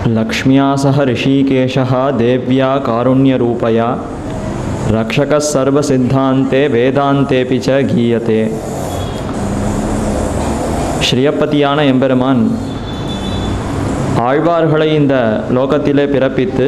लक्ष्म्या सह ऋषिकेशः देव्या कारुण्यरूपया रक्षकः सर्वसिद्धान्ते வேதாந்தேபி ச கீயத்தே ஸ்ரீயப்பதியான எம்பெருமான் ஆழ்வார்களை இந்த லோகத்திலே பிறப்பித்து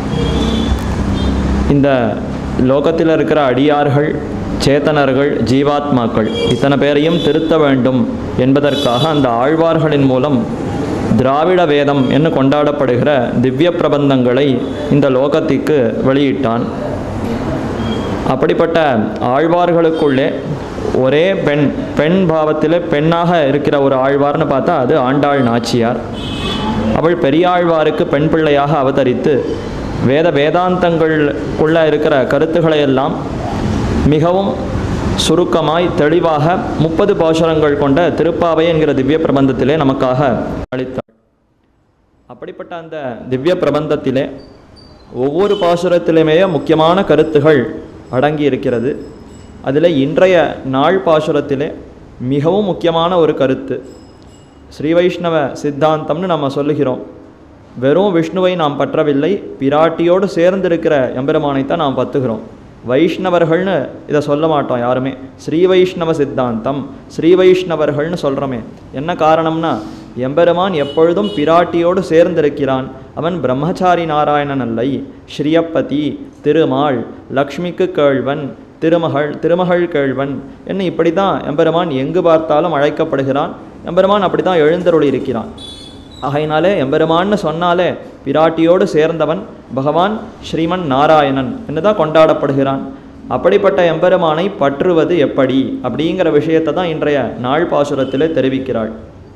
இந்த லோகத்தில் இருக்கிற அடியார்கள் சேத்தனர்கள் ஜீவாத்மாக்கள் இத்தனை பேரையும் திருத்த வேண்டும் என்பதற்காக அந்த ஆழ்வார்களின் மூலம் திராவிட வேதம் என்று கொண்டாடப்படுகிற திவ்ய பிரபந்தங்களை இந்த லோகத்திற்கு வெளியிட்டான் அப்படிப்பட்ட ஆழ்வார்களுக்குள்ளே ஒரே பெண் பெண் பாவத்தில் பெண்ணாக இருக்கிற ஒரு ஆழ்வார்னு பார்த்தா அது ஆண்டாள் நாச்சியார் அவள் பெரியாழ்வாருக்கு பெண் பிள்ளையாக அவதரித்து வேத வேதாந்தங்களுக்குள்ள இருக்கிற கருத்துக்களை எல்லாம் மிகவும் சுருக்கமாய் தெளிவாக முப்பது பாசுரங்கள் கொண்ட திருப்பாவை என்கிற திவ்ய பிரபந்தத்திலே நமக்காக அளித்தார் அப்படிப்பட்ட அந்த திவ்ய பிரபந்தத்திலே ஒவ்வொரு பாசுரத்திலுமே முக்கியமான கருத்துகள் அடங்கி இருக்கிறது அதில் இன்றைய நாள் பாசுரத்திலே மிகவும் முக்கியமான ஒரு கருத்து ஸ்ரீ வைஷ்ணவ சித்தாந்தம்னு நம்ம சொல்லுகிறோம் வெறும் விஷ்ணுவை நாம் பற்றவில்லை பிராட்டியோடு சேர்ந்திருக்கிற எம்பெருமானைத்தான் நாம் பத்துகிறோம் வைஷ்ணவர்கள்னு இதை சொல்ல மாட்டோம் யாருமே ஸ்ரீ வைஷ்ணவ சித்தாந்தம் ஸ்ரீ வைஷ்ணவர்கள்னு சொல்கிறோமே என்ன காரணம்னா எம்பெருமான் எப்பொழுதும் பிராட்டியோடு சேர்ந்திருக்கிறான் அவன் பிரம்மச்சாரி நாராயணன் அல்லை ஸ்ரீயப்பதி திருமால் லக்ஷ்மிக்கு கேழ்வன் திருமகள் திருமகள் கேழ்வன் என்ன இப்படி தான் எம்பெருமான் எங்கு பார்த்தாலும் அழைக்கப்படுகிறான் எம்பெருமான் அப்படி தான் எழுந்தருளி இருக்கிறான் ஆகையினாலே எம்பெருமான்னு சொன்னாலே பிராட்டியோடு சேர்ந்தவன் பகவான் ஸ்ரீமன் நாராயணன் என்று தான் கொண்டாடப்படுகிறான் அப்படிப்பட்ட எம்பெருமானை பற்றுவது எப்படி அப்படிங்கிற விஷயத்தை தான் இன்றைய நாள் பாசுரத்தில் தெரிவிக்கிறாள்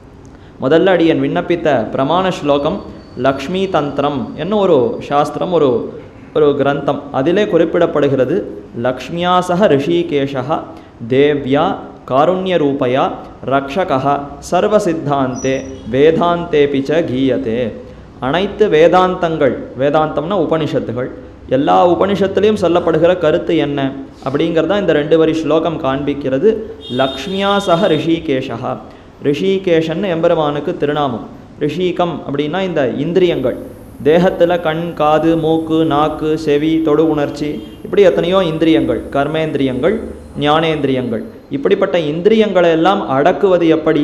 முதல்ல அடியன் விண்ணப்பித்த பிரமாண ஸ்லோகம் லக்ஷ்மி தந்திரம் என்ன ஒரு சாஸ்திரம் ஒரு ஒரு கிரந்தம் அதிலே குறிப்பிடப்படுகிறது லக்ஷ்மியா சக ரிஷிகேஷா தேவ்யா காருண்ய ரூபயா ரக்ஷகா சர்வசித்தாந்தே வேதாந்தேபி ச கீயத்தே அனைத்து வேதாந்தங்கள் வேதாந்தம்னா உபனிஷத்துகள் எல்லா உபனிஷத்துலேயும் சொல்லப்படுகிற கருத்து என்ன அப்படிங்கிறதா இந்த ரெண்டு வரி ஸ்லோகம் காண்பிக்கிறது லக்ஷ்மியா சக ரிஷிகேஷா ரிஷிகேஷன் எம்பெருமானுக்கு திருநாமம் ரிஷிகம் அப்படின்னா இந்த இந்திரியங்கள் தேகத்தில் கண் காது மூக்கு நாக்கு செவி தொடு உணர்ச்சி இப்படி எத்தனையோ இந்திரியங்கள் கர்மேந்திரியங்கள் ஞானேந்திரியங்கள் இப்படிப்பட்ட இந்திரியங்களை எல்லாம் அடக்குவது எப்படி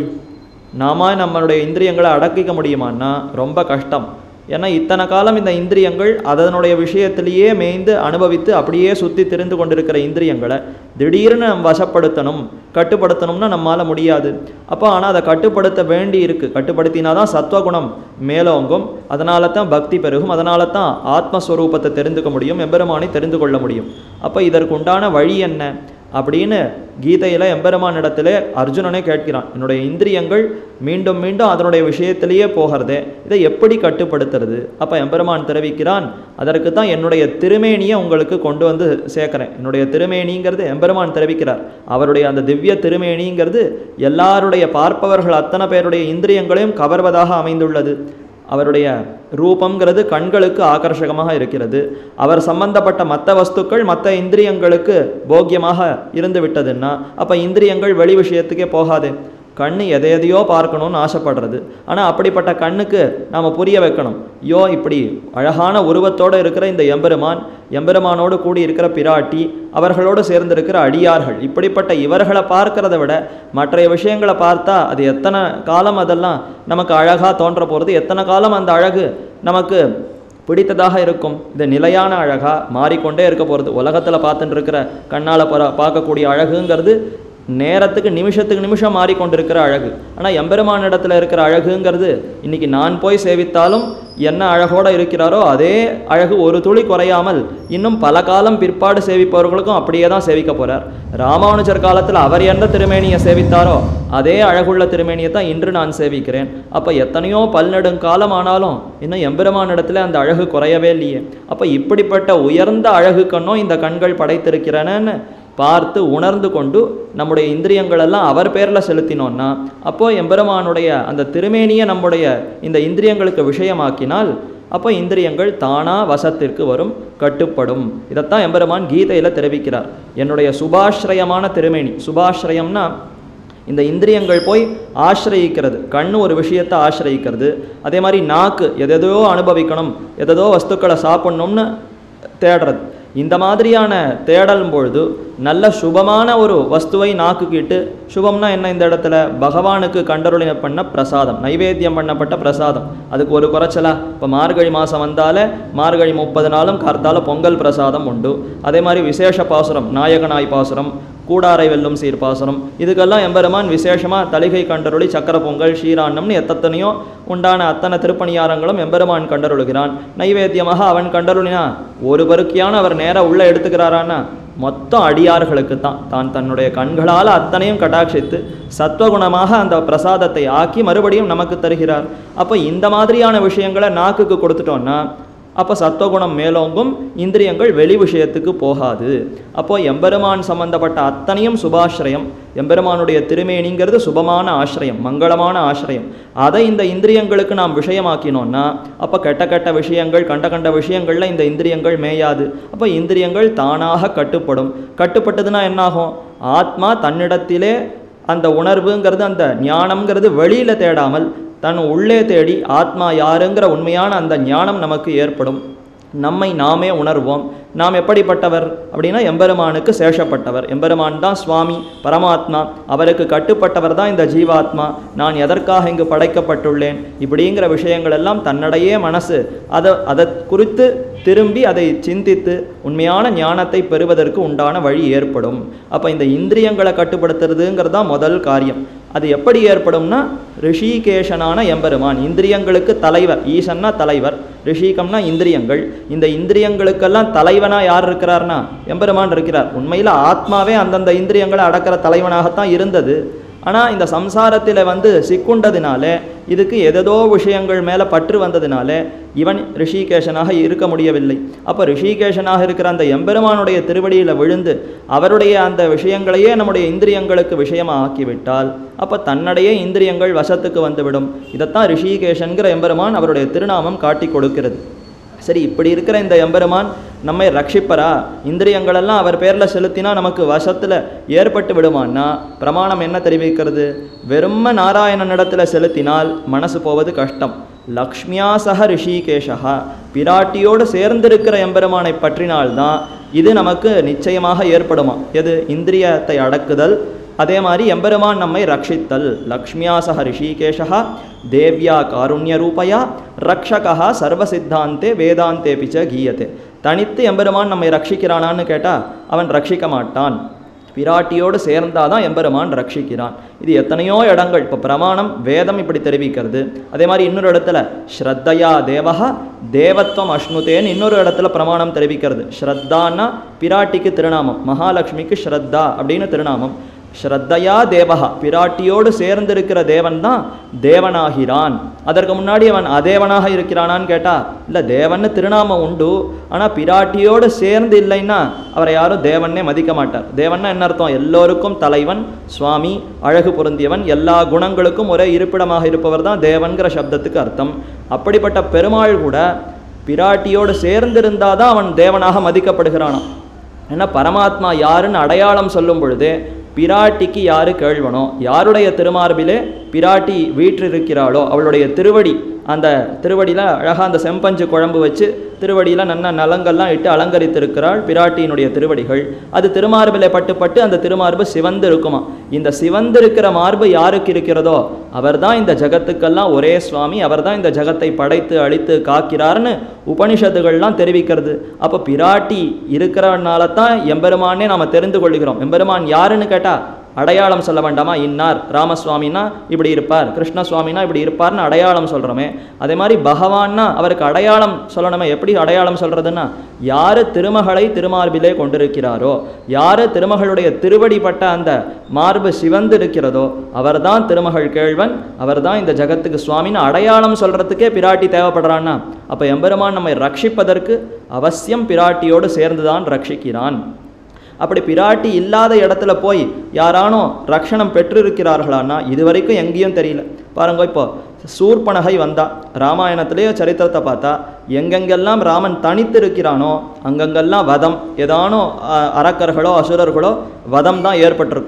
நாம நம்மளுடைய இந்திரியங்களை அடக்கிக்க முடியுமான்னா ரொம்ப கஷ்டம் ஏன்னா இத்தனை காலம் இந்த இந்திரியங்கள் அதனுடைய விஷயத்திலேயே மேய்ந்து அனுபவித்து அப்படியே சுற்றி திரிந்து கொண்டிருக்கிற இந்திரியங்களை திடீர்னு நம்ம வசப்படுத்தணும் கட்டுப்படுத்தணும்னா நம்மால் முடியாது அப்போ ஆனால் அதை கட்டுப்படுத்த வேண்டி இருக்குது கட்டுப்படுத்தினா தான் சத்வகுணம் மேலோங்கும் அதனால தான் பக்தி பெருகும் அதனால தான் ஆத்மஸ்வரூபத்தை தெரிந்துக்க முடியும் எம்பெருமானை தெரிந்து கொள்ள முடியும் அப்போ இதற்கு உண்டான வழி என்ன அப்படின்னு கீதையில் எம்பெருமான் இடத்துல அர்ஜுனனே கேட்கிறான் என்னுடைய இந்திரியங்கள் மீண்டும் மீண்டும் அதனுடைய விஷயத்திலேயே போகிறதே இதை எப்படி கட்டுப்படுத்துறது அப்போ எம்பெருமான் தெரிவிக்கிறான் அதற்கு தான் என்னுடைய திருமேனியை உங்களுக்கு கொண்டு வந்து சேர்க்குறேன் என்னுடைய திருமேனிங்கிறது எம்பெருமான் தெரிவிக்கிறார் அவருடைய அந்த திவ்ய திருமேனிங்கிறது எல்லாருடைய பார்ப்பவர்கள் அத்தனை பேருடைய இந்திரியங்களையும் கவர்வதாக அமைந்துள்ளது அவருடைய ரூபங்கிறது கண்களுக்கு ஆகர்ஷகமாக இருக்கிறது அவர் சம்பந்தப்பட்ட மற்ற வஸ்துக்கள் மற்ற இந்திரியங்களுக்கு போக்கியமாக இருந்து விட்டதுன்னா அப்போ இந்திரியங்கள் வெளி விஷயத்துக்கே போகாது கண் எதை எதையோ பார்க்கணும்னு ஆசைப்படுறது ஆனால் அப்படிப்பட்ட கண்ணுக்கு நாம் புரிய வைக்கணும் யோ இப்படி அழகான உருவத்தோடு இருக்கிற இந்த எம்பெருமான் எம்பெருமானோடு கூடி இருக்கிற பிராட்டி அவர்களோடு சேர்ந்திருக்கிற அடியார்கள் இப்படிப்பட்ட இவர்களை பார்க்கறத விட மற்ற விஷயங்களை பார்த்தா அது எத்தனை காலம் அதெல்லாம் நமக்கு அழகாக தோன்ற போகிறது எத்தனை காலம் அந்த அழகு நமக்கு பிடித்ததாக இருக்கும் இது நிலையான அழகா மாறிக்கொண்டே இருக்க போகிறது உலகத்தில் பார்த்துட்டு இருக்கிற கண்ணால் பார்க்கக்கூடிய அழகுங்கிறது நேரத்துக்கு நிமிஷத்துக்கு நிமிஷம் மாறிக்கொண்டிருக்கிற அழகு ஆனால் எம்பெருமான இடத்துல இருக்கிற அழகுங்கிறது இன்னைக்கு நான் போய் சேவித்தாலும் என்ன அழகோடு இருக்கிறாரோ அதே அழகு ஒரு துளி குறையாமல் இன்னும் பல காலம் பிற்பாடு சேவிப்பவர்களுக்கும் அப்படியே தான் சேவிக்க போகிறார் ராமானுஜர் காலத்தில் அவர் எந்த திருமேனியை சேவித்தாரோ அதே அழகுள்ள திருமேனியை தான் இன்று நான் சேவிக்கிறேன் அப்போ எத்தனையோ பல்நெடுங்காலம் ஆனாலும் இன்னும் எம்பெருமான இடத்துல அந்த அழகு குறையவே இல்லையே அப்போ இப்படிப்பட்ட உயர்ந்த அழகு கண்ணோ இந்த கண்கள் படைத்திருக்கிறேன்னு பார்த்து உணர்ந்து கொண்டு நம்முடைய இந்திரியங்களெல்லாம் அவர் பேரில் செலுத்தினோன்னா அப்போது எம்பெருமானுடைய அந்த திருமேனியை நம்முடைய இந்த இந்திரியங்களுக்கு விஷயமாக்கினால் அப்போ இந்திரியங்கள் தானா வசத்திற்கு வரும் கட்டுப்படும் இதைத்தான் எம்பெருமான் கீதையில் தெரிவிக்கிறார் என்னுடைய சுபாஸ்ரயமான திருமேனி சுபாஸ்ரயம்னா இந்த இந்திரியங்கள் போய் ஆசிரயிக்கிறது கண்ணு ஒரு விஷயத்தை ஆசிரயிக்கிறது அதே மாதிரி நாக்கு எதேதோ அனுபவிக்கணும் எதேதோ வஸ்துக்களை சாப்பிட்ணும்னு தேடுறது இந்த மாதிரியான தேடலும் பொழுது நல்ல சுபமான ஒரு வஸ்துவை நாக்குக்கிட்டு சுபம்னா என்ன இந்த இடத்துல பகவானுக்கு கண்டருளின பண்ண பிரசாதம் நைவேத்தியம் பண்ணப்பட்ட பிரசாதம் அதுக்கு ஒரு குறைச்சலா இப்போ மார்கழி மாதம் வந்தாலே மார்கழி முப்பது நாளும் கார்த்தால பொங்கல் பிரசாதம் உண்டு அதே மாதிரி விசேஷ பாசுரம் நாயகனாய் பாசுரம் கூடாரை வெல்லும் சீர் பாசுரம் இதுக்கெல்லாம் எம்பெருமான் விசேஷமாக தலிகை கண்டருளி சக்கர பொங்கல் ஷீராண்ணம்னு எத்தனையோ உண்டான அத்தனை திருப்பணியாரங்களும் எம்பெருமான் கண்டருளுகிறான் நைவேத்தியமாக அவன் கண்டருளினா ஒரு பருக்கியான அவர் நேராக உள்ளே எடுத்துக்கிறாரான்னா மொத்தம் அடியார்களுக்கு தான் தான் தன்னுடைய கண்களால் அத்தனையும் கட்டாட்சித்து சத்வகுணமாக அந்த பிரசாதத்தை ஆக்கி மறுபடியும் நமக்கு தருகிறார் அப்போ இந்த மாதிரியான விஷயங்களை நாக்குக்கு கொடுத்துட்டோம்னா அப்போ சத்வகுணம் மேலோங்கும் இந்திரியங்கள் வெளி விஷயத்துக்கு போகாது அப்போ எம்பெருமான் சம்பந்தப்பட்ட அத்தனையும் சுபாசிரயம் எம்பெருமானுடைய திருமேனிங்கிறது சுபமான ஆசிரியம் மங்களமான ஆசிரியம் அதை இந்த இந்திரியங்களுக்கு நாம் விஷயமாக்கினோம்னா அப்போ கெட்ட கெட்ட விஷயங்கள் கண்ட கண்ட விஷயங்களில் இந்த இந்திரியங்கள் மேயாது அப்போ இந்திரியங்கள் தானாக கட்டுப்படும் கட்டுப்பட்டதுன்னா என்னாகும் ஆத்மா தன்னிடத்திலே அந்த உணர்வுங்கிறது அந்த ஞானம்ங்கிறது வெளியில் தேடாமல் தன் உள்ளே தேடி ஆத்மா யாருங்கிற உண்மையான அந்த ஞானம் நமக்கு ஏற்படும் நம்மை நாமே உணர்வோம் நாம் எப்படிப்பட்டவர் அப்படின்னா எம்பெருமானுக்கு சேஷப்பட்டவர் எம்பெருமான் தான் சுவாமி பரமாத்மா அவருக்கு கட்டுப்பட்டவர் தான் இந்த ஜீவாத்மா நான் எதற்காக இங்கு படைக்கப்பட்டுள்ளேன் இப்படிங்கிற விஷயங்கள் எல்லாம் தன்னிடையே மனசு அதை அதை குறித்து திரும்பி அதை சிந்தித்து உண்மையான ஞானத்தை பெறுவதற்கு உண்டான வழி ஏற்படும் அப்போ இந்த இந்திரியங்களை கட்டுப்படுத்துறதுங்கிறது தான் முதல் காரியம் அது எப்படி ஏற்படும்னா ரிஷிகேஷனான எம்பெருமான் இந்திரியங்களுக்கு தலைவர் ஈசன்னா தலைவர் ரிஷிகம்னா இந்திரியங்கள் இந்த இந்திரியங்களுக்கெல்லாம் தலைவனா யார் இருக்கிறார்னா எம்பெருமான் இருக்கிறார் உண்மையில் ஆத்மாவே அந்தந்த இந்திரியங்களை அடக்கிற தலைவனாகத்தான் இருந்தது ஆனால் இந்த சம்சாரத்தில் வந்து சிக்குண்டதினாலே இதுக்கு எதோ விஷயங்கள் மேலே பற்று வந்ததினாலே இவன் ரிஷிகேஷனாக இருக்க முடியவில்லை அப்போ ரிஷிகேஷனாக இருக்கிற அந்த எம்பெருமானுடைய திருவடியில் விழுந்து அவருடைய அந்த விஷயங்களையே நம்முடைய இந்திரியங்களுக்கு விஷயமாக ஆக்கிவிட்டால் அப்போ தன்னுடைய இந்திரியங்கள் வசத்துக்கு வந்துவிடும் இதைத்தான் ரிஷிகேஷன்கிற எம்பெருமான் அவருடைய திருநாமம் காட்டி கொடுக்கிறது சரி இப்படி இருக்கிற இந்த எம்பெருமான் நம்மை ரட்சிப்பரா இந்திரியங்களெல்லாம் அவர் பேரில் செலுத்தினா நமக்கு வசத்தில் ஏற்பட்டு விடுமான்னா பிரமாணம் என்ன தெரிவிக்கிறது வெறும நாராயணனிடத்தில் செலுத்தினால் மனசு போவது கஷ்டம் லக்ஷ்மியா சக ரிஷிகேஷா பிராட்டியோடு சேர்ந்திருக்கிற எம்பெருமானை பற்றினால்தான் இது நமக்கு நிச்சயமாக ஏற்படுமா எது இந்திரியத்தை அடக்குதல் அதே மாதிரி எம்பெருமான் நம்மை ரட்சித்தல் லக்ஷ்மியா சக ரிஷிகேஷா தேவ்யா காருண்ய ரூபயா ரக்ஷகா சர்வசித்தாந்தே வேதாந்தே பிச்ச கீயத்தே தனித்து எம்பெருமான் நம்மை ரட்சிக்கிறானான்னு கேட்டால் அவன் ரட்சிக்க மாட்டான் பிராட்டியோடு சேர்ந்தாதான் எம்பெருமான் ரட்சிக்கிறான் இது எத்தனையோ இடங்கள் இப்போ பிரமாணம் வேதம் இப்படி தெரிவிக்கிறது அதே மாதிரி இன்னொரு இடத்துல ஸ்ரத்தையா தேவஹா தேவத்வம் அஷ்ணுதேன்னு இன்னொரு இடத்துல பிரமாணம் தெரிவிக்கிறது ஸ்ரத்தான்னா பிராட்டிக்கு திருநாமம் மகாலட்சுமிக்கு ஸ்ரத்தா அப்படின்னு திருநாமம் ஸ்ரத்தையா தேவஹா பிராட்டியோடு சேர்ந்திருக்கிற தேவன் தான் தேவனாகிறான் அதற்கு முன்னாடி அவன் அதேவனாக இருக்கிறானான்னு கேட்டா இல்லை தேவன்னு திருநாமம் உண்டு ஆனால் பிராட்டியோடு சேர்ந்து இல்லைன்னா அவரை யாரும் தேவன்னே மதிக்க மாட்டார் தேவன்னா என்ன அர்த்தம் எல்லோருக்கும் தலைவன் சுவாமி அழகு பொருந்தியவன் எல்லா குணங்களுக்கும் ஒரே இருப்பிடமாக இருப்பவர் தான் தேவன்கிற சப்தத்துக்கு அர்த்தம் அப்படிப்பட்ட பெருமாள் கூட பிராட்டியோடு சேர்ந்திருந்தாதான் தான் அவன் தேவனாக மதிக்கப்படுகிறானாம் ஏன்னா பரமாத்மா யாருன்னு அடையாளம் சொல்லும் பொழுதே பிராட்டிக்கு யாரு கேழ்வனோ யாருடைய திருமார்பிலே பிராட்டி வீற்றிருக்கிறாளோ அவளுடைய திருவடி அந்த திருவடியில் அழகாக அந்த செம்பஞ்சு குழம்பு வச்சு திருவடியில் நல்ல நலங்கள்லாம் இட்டு அலங்கரித்திருக்கிறாள் பிராட்டியினுடைய திருவடிகள் அது திருமார்பிலே பட்டு பட்டு அந்த திருமார்பு சிவந்து இருக்குமா இந்த சிவந்திருக்கிற மார்பு யாருக்கு இருக்கிறதோ அவர்தான் இந்த ஜகத்துக்கெல்லாம் ஒரே சுவாமி அவர்தான் இந்த ஜகத்தை படைத்து அழித்து காக்கிறார்னு உபனிஷத்துகள்லாம் தெரிவிக்கிறது அப்போ பிராட்டி இருக்கிறனால தான் எம்பெருமானே நாம் தெரிந்து கொள்கிறோம் எம்பெருமான் யாருன்னு கேட்டால் அடையாளம் சொல்ல வேண்டாமா இன்னார் ராமசுவாமினா இப்படி இருப்பார் கிருஷ்ணசுவாமினா இப்படி இருப்பார்னு அடையாளம் சொல்கிறோமே அதே மாதிரி பகவான்னா அவருக்கு அடையாளம் சொல்லணுமே எப்படி அடையாளம் சொல்கிறதுன்னா யார் திருமகளை திருமார்பிலே கொண்டிருக்கிறாரோ யார் திருமகளுடைய திருவடிப்பட்ட அந்த மார்பு சிவந்து இருக்கிறதோ அவர்தான் திருமகள் கேழ்வன் அவர்தான் இந்த ஜகத்துக்கு சுவாமின்னு அடையாளம் சொல்கிறதுக்கே பிராட்டி தேவைப்படுறான்னா அப்போ எம்பெருமான் நம்மை ரட்சிப்பதற்கு அவசியம் பிராட்டியோடு சேர்ந்துதான் ரட்சிக்கிறான் அப்படி பிராட்டி இல்லாத இடத்துல போய் யாரானோ ரக்ஷணம் பெற்றிருக்கிறார்களான்னா இது வரைக்கும் எங்கேயும் தெரியல பாருங்க இப்போ சூர்பனகை வந்தா ராமாயணத்திலேயே சரித்திரத்தை பார்த்தா எங்கெங்கெல்லாம் ராமன் தனித்து இருக்கிறானோ அங்கங்கெல்லாம் வதம் ஏதானோ அஹ், அரக்கர்களோ அசுரர்களோ வதம் தான் ஏற்பட்டிருக்கும்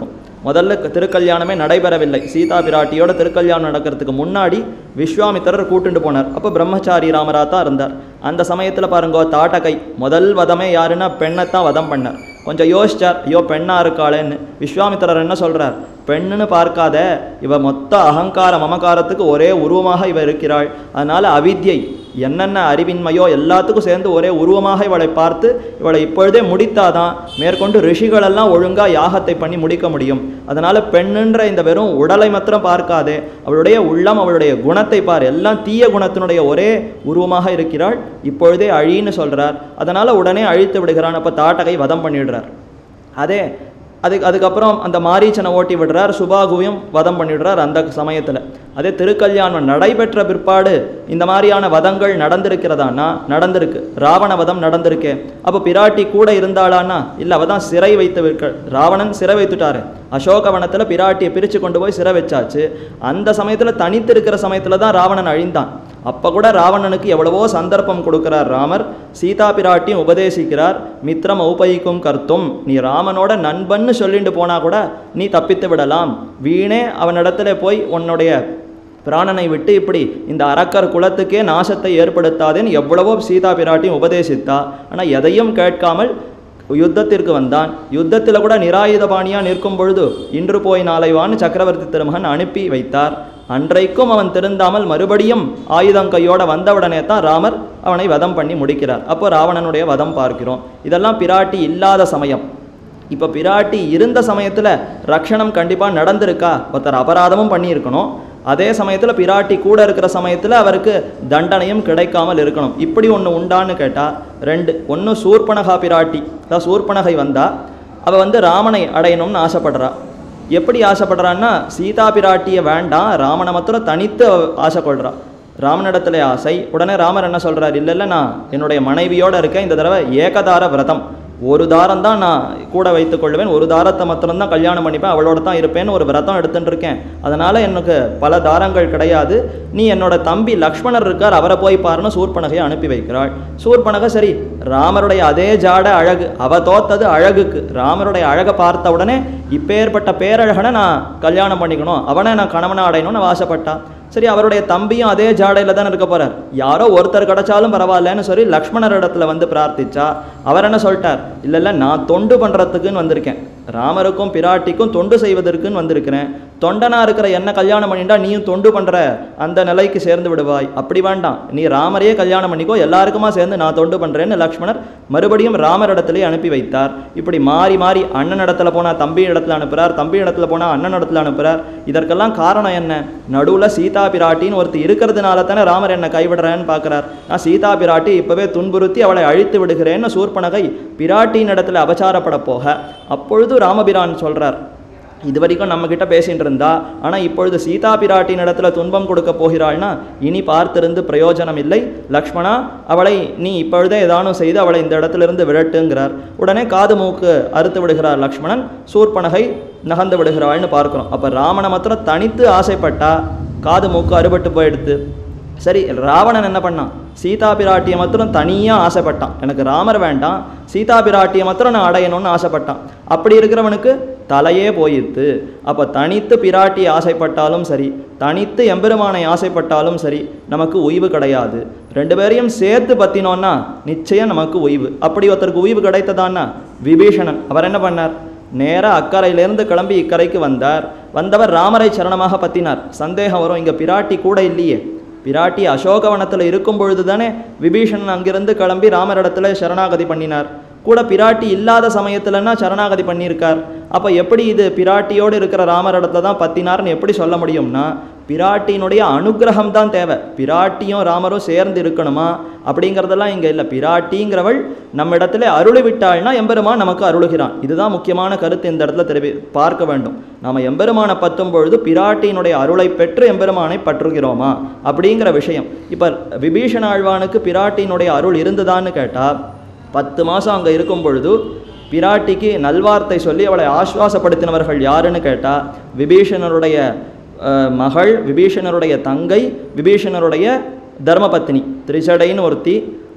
முதல்ல க- திருக்கல்யாணமே நடைபெறவில்லை சீதா பிராட்டியோட திருக்கல்யாணம் நடக்கிறதுக்கு முன்னாடி விஸ்வாமித்திரர் கூட்டுண்டு போனார் அப்போ பிரம்மச்சாரி ராமரா தான் இருந்தார் அந்த சமயத்தில் பாருங்க தாட்டகை முதல் வதமே யாருன்னா பெண்ணைத்தான் வதம் பண்ணார் கொஞ்சம் யோசிச்சார் ஐயோ பெண்ணா இருக்காளேன்னு விஸ்வாமித்திரர் என்ன சொல்றார் பெண்ணுன்னு பார்க்காத இவ மொத்த அகங்கார மமகாரத்துக்கு ஒரே உருவமாக இவ இருக்கிறாள் அதனால அவித்யை என்னென்ன அறிவின்மையோ எல்லாத்துக்கும் சேர்ந்து ஒரே உருவமாக இவளை பார்த்து இவளை இப்பொழுதே முடித்தாதான் மேற்கொண்டு ரிஷிகளெல்லாம் ஒழுங்கா யாகத்தை பண்ணி முடிக்க முடியும் அதனால பெண்ணுன்ற இந்த வெறும் உடலை மாத்திரம் பார்க்காதே அவளுடைய உள்ளம் அவளுடைய குணத்தை பார் எல்லாம் தீய குணத்தினுடைய ஒரே உருவமாக இருக்கிறாள் இப்பொழுதே அழின்னு சொல்றார் அதனால உடனே அழித்து விடுகிறான் அப்ப தாட்டகை வதம் பண்ணிடுறார் அதே அதுக்கு அதுக்கப்புறம் அந்த மாரீச்சனை ஓட்டி விடுறார் சுபாகுவையும் வதம் பண்ணிடுறார் அந்த சமயத்தில் அதே திருக்கல்யாணம் நடைபெற்ற பிற்பாடு இந்த மாதிரியான வதங்கள் நடந்திருக்கிறதானா நடந்திருக்கு ராவண வதம் நடந்திருக்கு அப்போ பிராட்டி கூட இருந்தாளான்னா இல்லை அவ தான் சிறை வைத்து விற்க ராவணன் சிறை வைத்துட்டாரு அசோகவனத்தில் பிராட்டியை பிரித்து கொண்டு போய் சிறை வச்சாச்சு அந்த சமயத்தில் தனித்து இருக்கிற சமயத்தில் தான் ராவணன் அழிந்தான் அப்போ கூட ராவணனுக்கு எவ்வளவோ சந்தர்ப்பம் கொடுக்கிறார் ராமர் சீதா பிராட்டியும் உபதேசிக்கிறார் மித்திரம் உபயிக்கும் கர்த்தும் நீ ராமனோட நண்பன்னு சொல்லிட்டு போனா கூட நீ தப்பித்து விடலாம் வீணே அவனிடத்துல போய் உன்னுடைய பிராணனை விட்டு இப்படி இந்த அரக்கர் குலத்துக்கே நாசத்தை ஏற்படுத்தாதேன்னு எவ்வளவோ சீதா பிராட்டியும் உபதேசித்தா ஆனால் எதையும் கேட்காமல் யுத்தத்திற்கு வந்தான் யுத்தத்தில் கூட நிராயுதபாணியா நிற்கும் பொழுது இன்று போய் நாளை வான்னு சக்கரவர்த்தி திருமகன் அனுப்பி வைத்தார் அன்றைக்கும் அவன் திருந்தாமல் மறுபடியும் ஆயுதம் கையோட வந்தவுடனே தான் ராமர் அவனை வதம் பண்ணி முடிக்கிறார் அப்போ ராவணனுடைய வதம் பார்க்கிறோம் இதெல்லாம் பிராட்டி இல்லாத சமயம் இப்போ பிராட்டி இருந்த சமயத்தில் ரக்ஷணம் கண்டிப்பாக நடந்திருக்கா ஒருத்தர் அபராதமும் பண்ணியிருக்கணும் அதே சமயத்தில் பிராட்டி கூட இருக்கிற சமயத்தில் அவருக்கு தண்டனையும் கிடைக்காமல் இருக்கணும் இப்படி ஒன்று உண்டான்னு கேட்டால் ரெண்டு ஒன்று சூர்பனகா பிராட்டி அதான் சூர்பனகை வந்தா அவள் வந்து ராமனை அடையணும்னு ஆசைப்படுறா எப்படி ஆசைப்படுறான்னா சீதா பிராட்டியை வேண்டாம் ராமனை மாத்திரம் தனித்து அவ ஆசை கொள்றா ராமனிடத்துல ஆசை உடனே ராமர் என்ன சொல்றார் இல்லை இல்லை நான் என்னுடைய மனைவியோட இருக்கேன் இந்த தடவை ஏகதார விரதம் ஒரு தாரம் தான் நான் கூட வைத்துக் கொள்வேன் ஒரு தாரத்தை மாத்திரம் தான் கல்யாணம் பண்ணிப்பேன் அவளோட தான் இருப்பேன்னு ஒரு விரதம் எடுத்துட்டு இருக்கேன் அதனால எனக்கு பல தாரங்கள் கிடையாது நீ என்னோட தம்பி லக்ஷ்மணர் இருக்கார் அவரை போய் பாருன்னு சூர்பனகையை அனுப்பி வைக்கிறாள் சூர்பனகை சரி ராமருடைய அதே ஜாட அழகு அவ தோத்தது அழகுக்கு ராமருடைய அழகை பார்த்த உடனே இப்பேற்பட்ட பேரழகனை நான் கல்யாணம் பண்ணிக்கணும் அவனை நான் கணவனை அடையணும்னு அவ ஆசைப்பட்டா சரி அவருடைய தம்பியும் அதே ஜாடையில் தானே இருக்க போறார் யாரோ ஒருத்தர் கிடைச்சாலும் பரவாயில்லன்னு சொல்லி லக்ஷ்மணர் இடத்துல வந்து பிரார்த்திச்சா அவர் என்ன சொல்லிட்டார் இல்லை இல்லை நான் தொண்டு பண்ணுறதுக்குன்னு வந்திருக்கேன் ராமருக்கும் பிராட்டிக்கும் தொண்டு செய்வதற்குன்னு வந்திருக்கிறேன் தொண்டனா இருக்கிற என்ன கல்யாணம் பண்ணிட்டா நீயும் தொண்டு பண்ற அந்த நிலைக்கு சேர்ந்து விடுவாய் அப்படி வேண்டாம் நீ ராமரையே கல்யாணம் பண்ணிக்கோ எல்லாருக்குமா சேர்ந்து நான் தொண்டு பண்றேன்னு லக்ஷ்மணர் மறுபடியும் ராமர் இடத்திலே அனுப்பி வைத்தார் இப்படி மாறி மாறி அண்ணன் இடத்துல போனா தம்பி இடத்துல அனுப்புறார் தம்பி இடத்துல போனா அண்ணன் இடத்துல அனுப்புறார் இதற்கெல்லாம் காரணம் என்ன நடுவுல சீதா பிராட்டின்னு ஒருத்தர் இருக்கிறதுனால தானே ராமர் என்னை கைவிடுறேன்னு பார்க்கறார் நான் சீதா பிராட்டி இப்பவே துன்புறுத்தி அவளை அழித்து விடுகிறேன்னு சூர்பனகை பிராட்டியின் இடத்துல அபச்சாரப்பட போக அப்பொழுது ராமபிரான் சொல்றார் இது வரைக்கும் நம்ம கிட்ட பேசிட்டு இருந்தா ஆனா இப்பொழுது சீதா பிராட்டியின் இடத்துல துன்பம் கொடுக்க போகிறாள்னா இனி பார்த்திருந்து பிரயோஜனம் இல்லை லக்ஷ்மணா அவளை நீ இப்பொழுதே ஏதானும் செய்து அவளை இந்த இடத்துல இருந்து விரட்டுங்கிறார் உடனே காது மூக்கு அறுத்து விடுகிறார் லக்ஷ்மணன் சூர்பனகை நகர்ந்து விடுகிறாள்னு பார்க்கிறோம் அப்ப ராமனை மாத்திரம் தனித்து ஆசைப்பட்டா காது மூக்கு அறுபட்டு போயிடுத்து சரி ராவணன் என்ன பண்ணான் சீதா பிராட்டியை மாத்திரம் தனியாக ஆசைப்பட்டான் எனக்கு ராமர் வேண்டாம் சீதா பிராட்டியை மாத்திரம் நான் அடையணும்னு ஆசைப்பட்டான் அப்படி இருக்கிறவனுக்கு தலையே போயிடுத்து அப்போ தனித்து பிராட்டி ஆசைப்பட்டாலும் சரி தனித்து எம்பெருமானை ஆசைப்பட்டாலும் சரி நமக்கு ஓய்வு கிடையாது ரெண்டு பேரையும் சேர்த்து பற்றினோன்னா நிச்சயம் நமக்கு ஓய்வு அப்படி ஒருத்தருக்கு ஓய்வு கிடைத்ததான்னா விபீஷணன் அவர் என்ன பண்ணார் நேராக அக்கறையிலேருந்து கிளம்பி இக்கரைக்கு வந்தார் வந்தவர் ராமரை சரணமாக பற்றினார் சந்தேகம் வரும் இங்கே பிராட்டி கூட இல்லையே பிராட்டி அசோகவனத்தில் இருக்கும் பொழுது தானே விபீஷணன் அங்கிருந்து கிளம்பி ராமரிடத்துல சரணாகதி பண்ணினார் கூட பிராட்டி இல்லாத சமயத்துலன்னா சரணாகதி பண்ணியிருக்கார் அப்போ எப்படி இது பிராட்டியோடு இருக்கிற ராமரிடத்துல தான் பத்தினார்னு எப்படி சொல்ல முடியும்னா பிராட்டியினுடைய அனுக்கிரகம் தான் தேவை பிராட்டியும் ராமரும் சேர்ந்து இருக்கணுமா அப்படிங்கிறதெல்லாம் இங்கே இல்லை பிராட்டிங்கிறவள் நம்ம இடத்துல அருளி விட்டாள்னா எம்பெருமான் நமக்கு அருளுகிறான் இதுதான் முக்கியமான கருத்து இந்த இடத்துல தெரிவி பார்க்க வேண்டும் நாம எம்பெருமானை பத்தும் பொழுது பிராட்டியினுடைய அருளை பெற்று எம்பெருமானை பற்றுகிறோமா அப்படிங்கிற விஷயம் இப்போ விபீஷண ஆழ்வானுக்கு பிராட்டியினுடைய அருள் இருந்துதான்னு கேட்டால் பத்து மாதம் அங்கே இருக்கும் பொழுது பிராட்டிக்கு நல்வார்த்தை சொல்லி அவளை ஆஸ்வாசப்படுத்தினவர்கள் யாருன்னு கேட்டால் விபீஷணருடைய அஹ், மகள் விபீஷணருடைய தங்கை விபீஷணருடைய தர்மபத்னி திரிசடைன்னு ஒருத்தி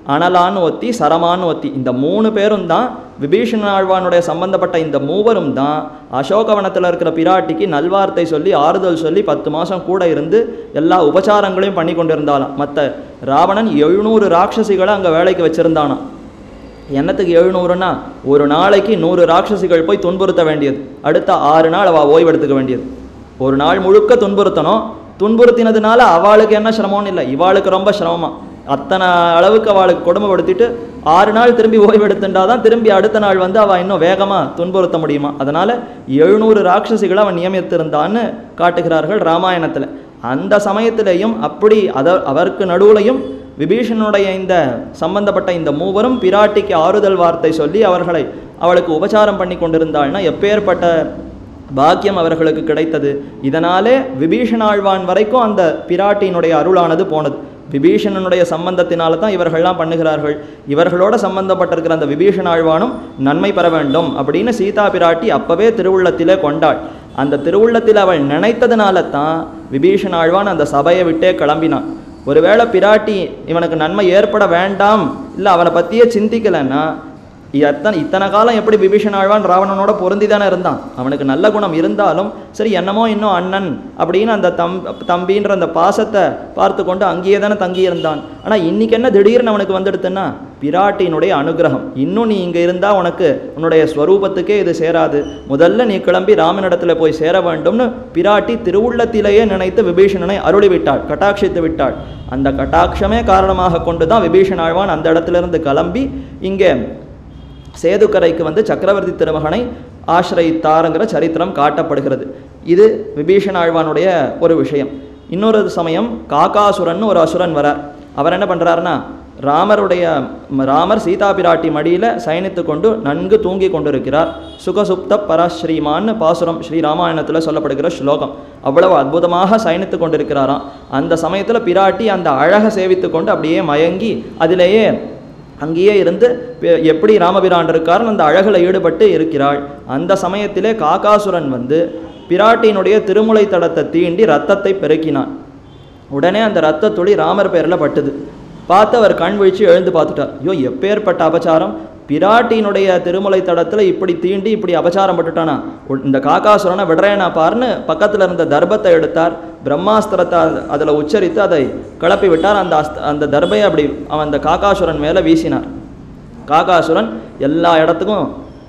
அனலான்னு ஒத்தி சரமான்னு ஒத்தி இந்த மூணு பேரும் தான் விபீஷண ஆழ்வானுடைய சம்பந்தப்பட்ட இந்த மூவரும் தான் அசோகவனத்தில் இருக்கிற பிராட்டிக்கு நல்வார்த்தை சொல்லி ஆறுதல் சொல்லி பத்து மாதம் கூட இருந்து எல்லா உபச்சாரங்களையும் பண்ணி கொண்டிருந்தாலாம் மற்ற ராவணன் எழுநூறு ராட்சசிகளை அங்கே வேலைக்கு வச்சிருந்தானாம் என்னத்துக்கு எழுநூறுனா ஒரு நாளைக்கு நூறு ராட்சசிகள் போய் துன்புறுத்த வேண்டியது அடுத்த ஆறு நாள் அவள் ஓய்வெடுத்துக்க வேண்டியது ஒரு நாள் முழுக்க துன்புறுத்தணும் துன்புறுத்தினதுனால அவளுக்கு என்ன சிரமம்னு இல்லை இவாளுக்கு ரொம்ப சிரமமா அத்தனை அளவுக்கு அவளுக்கு கொடுமைப்படுத்திட்டு ஆறு நாள் திரும்பி ஓய்வெடுத்துட்டா தான் திரும்பி அடுத்த நாள் வந்து அவள் இன்னும் வேகமாக துன்புறுத்த முடியுமா அதனால் எழுநூறு ராட்சசிகளை அவன் நியமித்திருந்தான்னு காட்டுகிறார்கள் ராமாயணத்தில் அந்த சமயத்திலேயும் அப்படி அத அவருக்கு நடுவுலையும் விபீஷணனுடைய இந்த சம்பந்தப்பட்ட இந்த மூவரும் பிராட்டிக்கு ஆறுதல் வார்த்தை சொல்லி அவர்களை அவளுக்கு உபச்சாரம் பண்ணி கொண்டிருந்தாள்னா எப்பேற்பட்ட பாக்கியம் அவர்களுக்கு கிடைத்தது இதனாலே விபீஷணாழ்வான் வரைக்கும் அந்த பிராட்டியினுடைய அருளானது போனது விபீஷணனுடைய சம்பந்தத்தினால தான் இவர்கள்லாம் பண்ணுகிறார்கள் இவர்களோட சம்பந்தப்பட்டிருக்கிற அந்த விபீஷணாழ்வானும் நன்மை பெற வேண்டும் அப்படின்னு சீதா பிராட்டி அப்பவே திருவுள்ளத்திலே கொண்டாள் அந்த திருவுள்ளத்தில் அவள் நினைத்ததுனால தான் விபீஷணாழ்வான் அந்த சபையை விட்டே கிளம்பினான் ஒருவேளை பிராட்டி இவனுக்கு நன்மை ஏற்பட வேண்டாம் இல்லை அவனை பற்றியே சிந்திக்கலைன்னா எத்தனை இத்தனை காலம் எப்படி விபீஷண ஆழ்வான் ராவணனோட பொருந்தி தானே இருந்தான் அவனுக்கு நல்ல குணம் இருந்தாலும் சரி என்னமோ இன்னும் அண்ணன் அப்படின்னு அந்த தம் தம்பின்ற அந்த பாசத்தை பார்த்து கொண்டு அங்கேயே தானே தங்கியிருந்தான் ஆனால் இன்னைக்கு என்ன திடீர்னு அவனுக்கு வந்துடுத்துன்னா பிராட்டியினுடைய அனுகிரகம் இன்னும் நீ இங்கே இருந்தால் உனக்கு உன்னுடைய ஸ்வரூபத்துக்கே இது சேராது முதல்ல நீ கிளம்பி ராமனிடத்தில் போய் சேர வேண்டும்னு பிராட்டி திருவுள்ளத்திலேயே நினைத்து விபீஷணனை அருளி விட்டாள் கட்டாட்சித்து விட்டாள் அந்த கட்டாட்சமே காரணமாக கொண்டு தான் விபீஷண ஆழ்வான் அந்த இடத்திலிருந்து கிளம்பி இங்கே சேதுக்கரைக்கு வந்து சக்கரவர்த்தி திருமகனை ஆசிரயித்தாருங்கிற சரித்திரம் காட்டப்படுகிறது இது விபீஷண ஆழ்வானுடைய ஒரு விஷயம் இன்னொரு சமயம் காகாசுரன் ஒரு அசுரன் வரார் அவர் என்ன பண்ணுறாருன்னா ராமருடைய ராமர் சீதா பிராட்டி மடியில் சயனித்து கொண்டு நன்கு தூங்கி கொண்டிருக்கிறார் சுகசுப்த பராஸ்ரீமான்னு பாசுரம் ஸ்ரீ ராமாயணத்தில் சொல்லப்படுகிற ஸ்லோகம் அவ்வளவு அற்புதமாக சயனித்து கொண்டிருக்கிறாராம் அந்த சமயத்தில் பிராட்டி அந்த அழகை சேவித்து கொண்டு அப்படியே மயங்கி அதிலேயே அங்கேயே இருந்து பெ- எப்படி ராமபிரான் இருக்காருன்னு அந்த அழகில் ஈடுபட்டு இருக்கிறாள் அந்த சமயத்திலே காகாசுரன் வந்து பிராட்டியினுடைய திருமுலை தடத்தை தீண்டி ரத்தத்தை பெருக்கினான் உடனே அந்த ரத்த துளி ராமர் பேரில் பட்டுது பார்த்து அவர் கண் விழிச்சு எழுந்து பார்த்துட்டார் ஐயோ எப்பேற்பட்ட அபச்சாரம் பிராட்டியினுடைய திருமுலை தடத்தில் இப்படி தீண்டி இப்படி அபச்சாரம் பட்டுட்டானா உ- இந்த காக்காசுரனை விடுறேனா பாருன்னு பக்கத்தில் இருந்த தர்பத்தை எடுத்தார் பிரம்மாஸ்திரத்தை அதில் உச்சரித்து அதை கிளப்பி விட்டார் அந்த அஸ்த அந்த தர்பையை அப்படி அவன் அந்த காக்காசுரன் மேலே வீசினார் காகாசுரன் எல்லா இடத்துக்கும்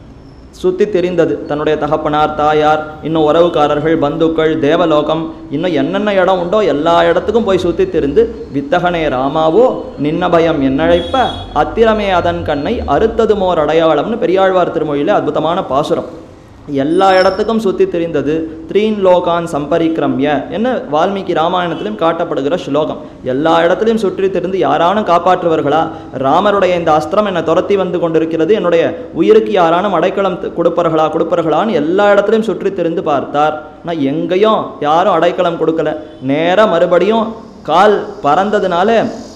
சுத்தி தெரிந்தது தன்னுடைய தகப்பனார் தாயார் இன்னும் உறவுக்காரர்கள் பந்துக்கள் தேவலோகம் இன்னும் என்னென்ன இடம் உண்டோ எல்லா இடத்துக்கும் போய் சுத்தி திரிந்து வித்தகனே ராமாவோ நின்ன பயம் என்னழைப்ப அத்திரமே அதன் கண்ணை அறுத்தது மோர் அடையாளம்னு பெரியாழ்வார் திருமொழியில அற்புதமான பாசுரம் எல்லா இடத்துக்கும் சுத்தி தெரிந்தது த்ரீன் லோகான் சம்பரிக்ரம்ய என்ன வால்மீகி ராமாயணத்திலும் காட்டப்படுகிற ஸ்லோகம் எல்லா இடத்துலையும் சுற்றி திரிந்து யாரானும் காப்பாற்றுவார்களா ராமருடைய இந்த அஸ்திரம் என்னை துரத்தி வந்து கொண்டிருக்கிறது என்னுடைய உயிருக்கு யாரானும் அடைக்கலம் த- கொடுப்பார்களா கொடுப்பார்களான்னு எல்லா இடத்துலையும் சுற்றி திரிந்து பார்த்தார் ஆனால் எங்கேயும் யாரும் அடைக்கலம் கொடுக்கல நேராக மறுபடியும் கால் பறந்ததுனால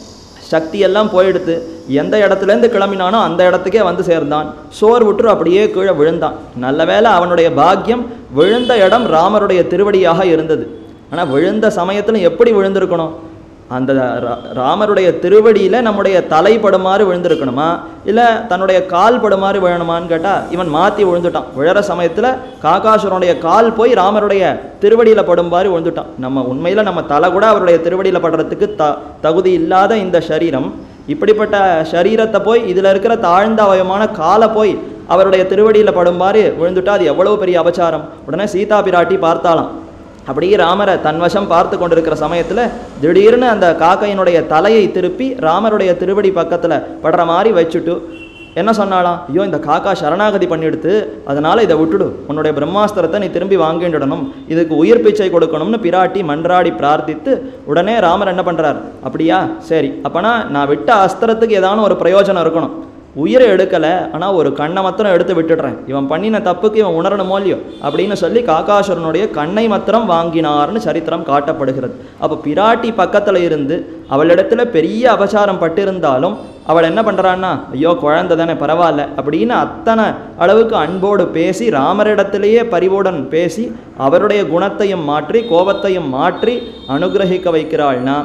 சக்தி எல்லாம் போயிடுத்து எந்த இடத்துலேருந்து கிளம்பினானோ அந்த இடத்துக்கே வந்து சேர்ந்தான் சோர் விட்டு அப்படியே கீழே விழுந்தான் நல்ல வேளை அவனுடைய பாக்கியம் விழுந்த இடம் ராமருடைய திருவடியாக இருந்தது ஆனால் விழுந்த சமயத்தில் எப்படி விழுந்திருக்கணும் அந்த ரா- ராமருடைய திருவடியில் நம்முடைய தலை படுமாறு விழுந்திருக்கணுமா இல்லை தன்னுடைய கால் படுமாறு விழணுமான்னு கேட்டால் இவன் மாற்றி விழுந்துட்டான் விழற சமயத்தில் காகாசுரனுடைய கால் போய் ராமருடைய திருவடியில் படுமாறு விழுந்துட்டான் நம்ம உண்மையில் நம்ம தலை கூட அவருடைய திருவடியில் படுறதுக்கு த தகுதி இல்லாத இந்த சரீரம் இப்படிப்பட்ட சரீரத்தை போய் இதில் இருக்கிற தாழ்ந்த அவயமான காலை போய் அவருடைய திருவடியில் படுமாறு விழுந்துட்டா அது எவ்வளவு பெரிய அபச்சாரம் உடனே சீதா பிராட்டி பார்த்தாளாம் அப்படியே ராமரை தன்வசம் பார்த்து கொண்டிருக்கிற சமயத்தில் திடீர்னு அந்த காக்கையினுடைய தலையை திருப்பி ராமருடைய திருவடி பக்கத்தில் படுற மாதிரி வச்சுட்டு என்ன சொன்னாலாம் ஐயோ இந்த காக்கா சரணாகதி பண்ணிடுத்து அதனால இதை விட்டுடு உன்னுடைய பிரம்மாஸ்திரத்தை நீ திரும்பி வாங்கிடணும் இதுக்கு உயிர் பிச்சை கொடுக்கணும்னு பிராட்டி மன்றாடி பிரார்த்தித்து உடனே ராமர் என்ன பண்றார் அப்படியா சரி அப்பனா நான் விட்ட அஸ்திரத்துக்கு ஏதான ஒரு பிரயோஜனம் இருக்கணும் உயிரை எடுக்கலை ஆனால் ஒரு கண்ணை மாத்திரம் எடுத்து விட்டுடுறேன் இவன் பண்ணின தப்புக்கு இவன் உணரணுமோ இல்லையோ அப்படின்னு சொல்லி காக்காசுரனுடைய கண்ணை மாத்திரம் வாங்கினார்னு சரித்திரம் காட்டப்படுகிறது அப்போ பிராட்டி பக்கத்தில் இருந்து அவளிடத்துல பெரிய அபசாரம் பட்டிருந்தாலும் அவள் என்ன பண்ணுறான்னா ஐயோ குழந்தை தானே பரவாயில்ல அப்படின்னு அத்தனை அளவுக்கு அன்போடு பேசி ராமரிடத்திலேயே பரிவுடன் பேசி அவருடைய குணத்தையும் மாற்றி கோபத்தையும் மாற்றி அனுகிரகிக்க வைக்கிறாள்னா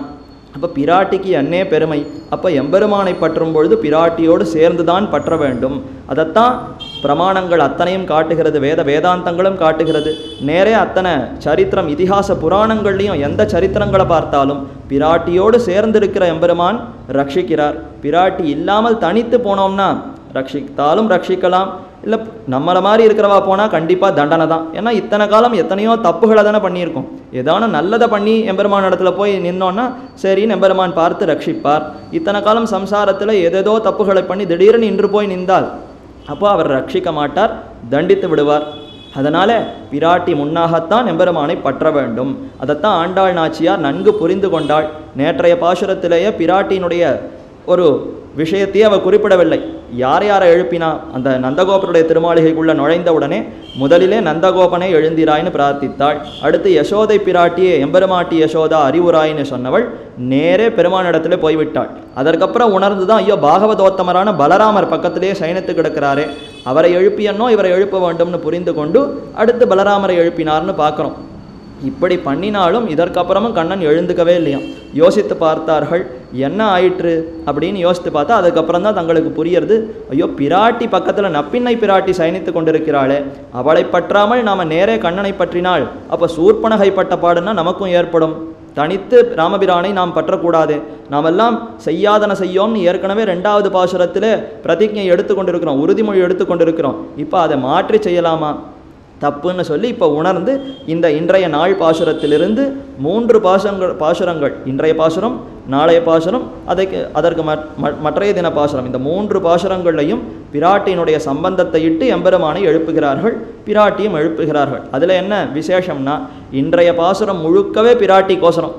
அப்போ பிராட்டிக்கு என்னே பெருமை அப்போ எம்பெருமானை பற்றும் பொழுது பிராட்டியோடு சேர்ந்து தான் பற்ற வேண்டும் அதைத்தான் பிரமாணங்கள் அத்தனையும் காட்டுகிறது வேத வேதாந்தங்களும் காட்டுகிறது நேரே அத்தனை சரித்திரம் இதிகாச புராணங்கள்லையும் எந்த சரித்திரங்களை பார்த்தாலும் பிராட்டியோடு சேர்ந்திருக்கிற எம்பெருமான் ரட்சிக்கிறார் பிராட்டி இல்லாமல் தனித்து போனோம்னா ரட்சித்தாலும் ரட்சிக்கலாம் இல்லை நம்மளை மாதிரி இருக்கிறவா போனால் கண்டிப்பாக தண்டனை தான் ஏன்னா இத்தனை காலம் எத்தனையோ தப்புகளை தானே பண்ணியிருக்கோம் ஏதான நல்லதை பண்ணி எம்பெருமான் இடத்துல போய் நின்னோன்னா சரின்னு எம்பெருமான் பார்த்து ரட்சிப்பார் இத்தனை காலம் சம்சாரத்தில் ஏதேதோ தப்புகளை பண்ணி திடீர்னு இன்று போய் நின்றால் அப்போ அவர் ரட்சிக்க மாட்டார் தண்டித்து விடுவார் அதனால பிராட்டி முன்னாகத்தான் எம்பெருமானை பற்ற வேண்டும் அதைத்தான் ஆண்டாள் நாச்சியார் நன்கு புரிந்து கொண்டாள் நேற்றைய பாசுரத்திலேயே பிராட்டியினுடைய ஒரு விஷயத்தையே அவர் குறிப்பிடவில்லை யார் யாரை எழுப்பினா அந்த நந்தகோபருடைய திருமாளிகைக்குள்ள நுழைந்த உடனே முதலிலே நந்தகோபனை எழுந்திராய்னு பிரார்த்தித்தாள் அடுத்து யசோதை பிராட்டியே எம்பெருமாட்டி யசோதா அறிவுராயின்னு சொன்னவள் நேரே பெருமானிடத்துல போய்விட்டாள் அதற்கப்புறம் உணர்ந்து தான் ஐயோ பாகவதோத்தமரான பலராமர் பக்கத்திலே சயனித்து கிடக்கிறாரே அவரை எழுப்பியன்னோ இவரை எழுப்ப வேண்டும்னு புரிந்து கொண்டு அடுத்து பலராமரை எழுப்பினார்னு பார்க்குறோம் இப்படி பண்ணினாலும் இதற்கப்புறமும் கண்ணன் எழுந்துக்கவே இல்லையாம் யோசித்து பார்த்தார்கள் என்ன ஆயிற்று அப்படின்னு யோசித்து பார்த்தா அதுக்கப்புறம் தான் தங்களுக்கு புரியறது ஐயோ பிராட்டி பக்கத்தில் நப்பின்னை பிராட்டி சயனித்து கொண்டிருக்கிறாளே அவளை பற்றாமல் நாம் நேரே கண்ணனை பற்றினால் அப்போ சூர்பனகை பட்ட பாடுன்னா நமக்கும் ஏற்படும் தனித்து ராமபிரானை நாம் பற்றக்கூடாது நாமெல்லாம் செய்யாதன செய்யோம்னு ஏற்கனவே ரெண்டாவது பாசுரத்தில் பிரதிஜை எடுத்து கொண்டிருக்கிறோம் உறுதிமொழி எடுத்து கொண்டிருக்கிறோம் இப்போ அதை மாற்றி செய்யலாமா தப்புன்னு சொல்லி இப்போ உணர்ந்து இந்த இன்றைய நாள் பாசுரத்திலிருந்து மூன்று பாசங்கள் பாசுரங்கள் இன்றைய பாசுரம் நாளைய பாசுரம் அதற்கு அதற்கு மற்- ம- மற்றைய தின பாசுரம் இந்த மூன்று பாசுரங்களையும் பிராட்டியினுடைய சம்பந்தத்தை இட்டு எம்பெருமானை எழுப்புகிறார்கள் பிராட்டியும் எழுப்புகிறார்கள் அதில் என்ன விசேஷம்னா இன்றைய பாசுரம் முழுக்கவே பிராட்டி கோசரம்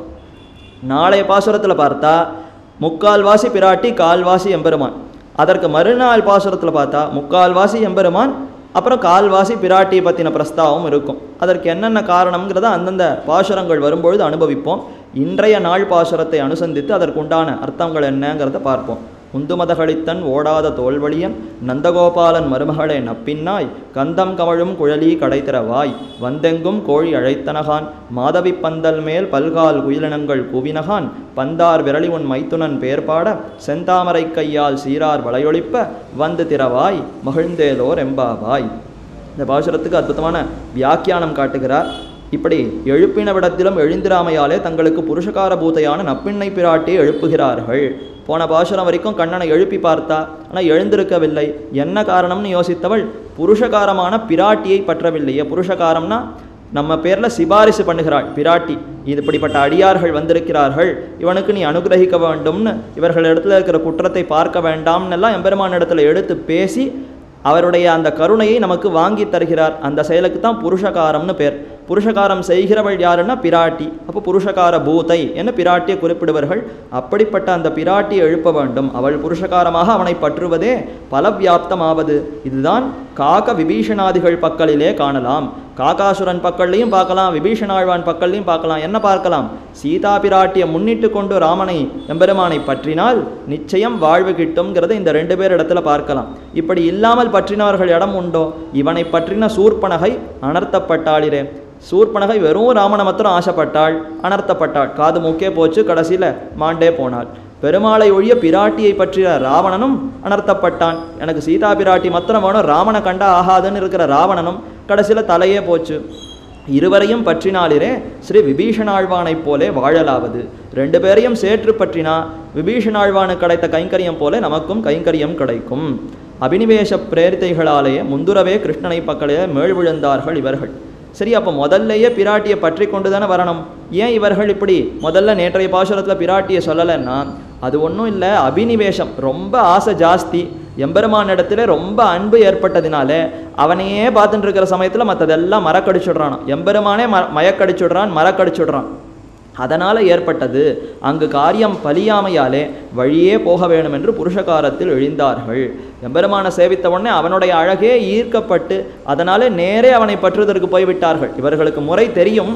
நாளைய பாசுரத்தில் பார்த்தா முக்கால்வாசி பிராட்டி கால்வாசி எம்பெருமான் அதற்கு மறுநாள் பாசுரத்தில் பார்த்தா முக்கால்வாசி எம்பெருமான் அப்புறம் கால்வாசி பிராட்டியை பற்றின பிரஸ்தாவம் இருக்கும் அதற்கு என்னென்ன காரணம்ங்கிறத அந்தந்த பாசுரங்கள் வரும்பொழுது அனுபவிப்போம் இன்றைய நாள் பாசுரத்தை அனுசந்தித்து அதற்குண்டான அர்த்தங்கள் என்னங்கிறத பார்ப்போம் உந்துமதகளித்தன் ஓடாத தோல்வழியன் நந்தகோபாலன் மருமகளே நப்பின்னாய் கந்தம் கமழும் குழலி கடைத்திறவாய் வந்தெங்கும் கோழி அழைத்தனகான் மாதவி பந்தல் மேல் பல்கால் குயிலினங்கள் கூவினகான் பந்தார் விரலி உன் மைத்துனன் பேர்பாட செந்தாமரை கையால் சீரார் வளையொழிப்ப வந்து திறவாய் மகிழ்ந்தேலோர் எம்பாவாய் இந்த பாசுரத்துக்கு அற்புதமான வியாக்கியானம் காட்டுகிறார் இப்படி எழுப்பின விடத்திலும் எழுந்திராமையாலே தங்களுக்கு புருஷகார பூதையான நப்பிண்ணை பிராட்டியை எழுப்புகிறார்கள் போன பாசுரம் வரைக்கும் கண்ணனை எழுப்பி பார்த்தா ஆனால் எழுந்திருக்கவில்லை என்ன காரணம்னு யோசித்தவள் புருஷகாரமான பிராட்டியை பற்றவில்லையே புருஷகாரம்னா நம்ம பேரில் சிபாரிசு பண்ணுகிறாள் பிராட்டி இது இப்படிப்பட்ட அடியார்கள் வந்திருக்கிறார்கள் இவனுக்கு நீ அனுகிரகிக்க வேண்டும்னு இவர்களிடத்துல இருக்கிற குற்றத்தை பார்க்க வேண்டாம்னு எல்லாம் எம்பெருமான் இடத்துல எடுத்து பேசி அவருடைய அந்த கருணையை நமக்கு வாங்கி தருகிறார் அந்த செயலுக்கு தான் புருஷகாரம்னு பேர் புருஷகாரம் செய்கிறவள் யாருன்னா பிராட்டி அப்போ புருஷகார பூதை என்று பிராட்டியை குறிப்பிடுவார்கள் அப்படிப்பட்ட அந்த பிராட்டியை எழுப்ப வேண்டும் அவள் புருஷகாரமாக அவனை பற்றுவதே பலவியாப்தமாவது இதுதான் காக விபீஷணாதிகள் பக்கலிலே காணலாம் காகாசுரன் பக்கல்லையும் பார்க்கலாம் விபீஷணாழ்வான் பக்கல்லையும் பார்க்கலாம் என்ன பார்க்கலாம் சீதா பிராட்டியை முன்னிட்டு கொண்டு ராமனை எம்பெருமானை பற்றினால் நிச்சயம் வாழ்வு கிட்டும்ங்கிறத இந்த ரெண்டு பேர் இடத்துல பார்க்கலாம் இப்படி இல்லாமல் பற்றினவர்கள் இடம் உண்டோ இவனை பற்றின சூர்பனகை அனர்த்தப்பட்டாளிரே சூர்பனகை வெறும் ராமனை மாத்திரம் ஆசைப்பட்டாள் அனர்த்தப்பட்டாள் காது மூக்கே போச்சு கடைசியில் மாண்டே போனாள் பெருமாளை ஒழிய பிராட்டியை பற்றிய ராவணனும் அனர்த்தப்பட்டான் எனக்கு சீதா பிராட்டி மாத்திரம் வேணும் ராமனை கண்டா ஆகாதுன்னு இருக்கிற ராவணனும் கடைசியில் தலையே போச்சு இருவரையும் பற்றினாலிரே ஸ்ரீ விபீஷணாழ்வானைப் போலே வாழலாவது ரெண்டு பேரையும் சேற்று பற்றினா விபீஷணாழ்வானுக்கு கிடைத்த கைங்கரியம் போல நமக்கும் கைங்கரியம் கிடைக்கும் அபினிவேஷ பிரேரித்தைகளாலேயே முந்துரவே கிருஷ்ணனை பக்கலே மேல் விழுந்தார்கள் இவர்கள் சரி அப்போ முதல்லையே பிராட்டியை பற்றி கொண்டு தானே வரணும் ஏன் இவர்கள் இப்படி முதல்ல நேற்றைய பாசுரத்தில் பிராட்டியை சொல்லலைன்னா அது ஒன்றும் இல்லை அபினிவேஷம் ரொம்ப ஆசை ஜாஸ்தி எம்பெருமான் இடத்துல ரொம்ப அன்பு ஏற்பட்டதினால அவனையே பார்த்துட்டு இருக்கிற சமயத்தில் மற்றதெல்லாம் மரக்கடிச்சுடுறான் எம்பெருமானே ம மயக்கடிச்சுடுறான் மரக்கடிச்சுடுறான் அதனால் ஏற்பட்டது அங்கு காரியம் பலியாமையாலே வழியே போக வேணும் என்று புருஷகாரத்தில் எழுந்தார்கள் எம்பெருமானை சேவித்த உடனே அவனுடைய அழகே ஈர்க்கப்பட்டு அதனாலே நேரே அவனை பற்றுவதற்கு போய்விட்டார்கள் இவர்களுக்கு முறை தெரியும்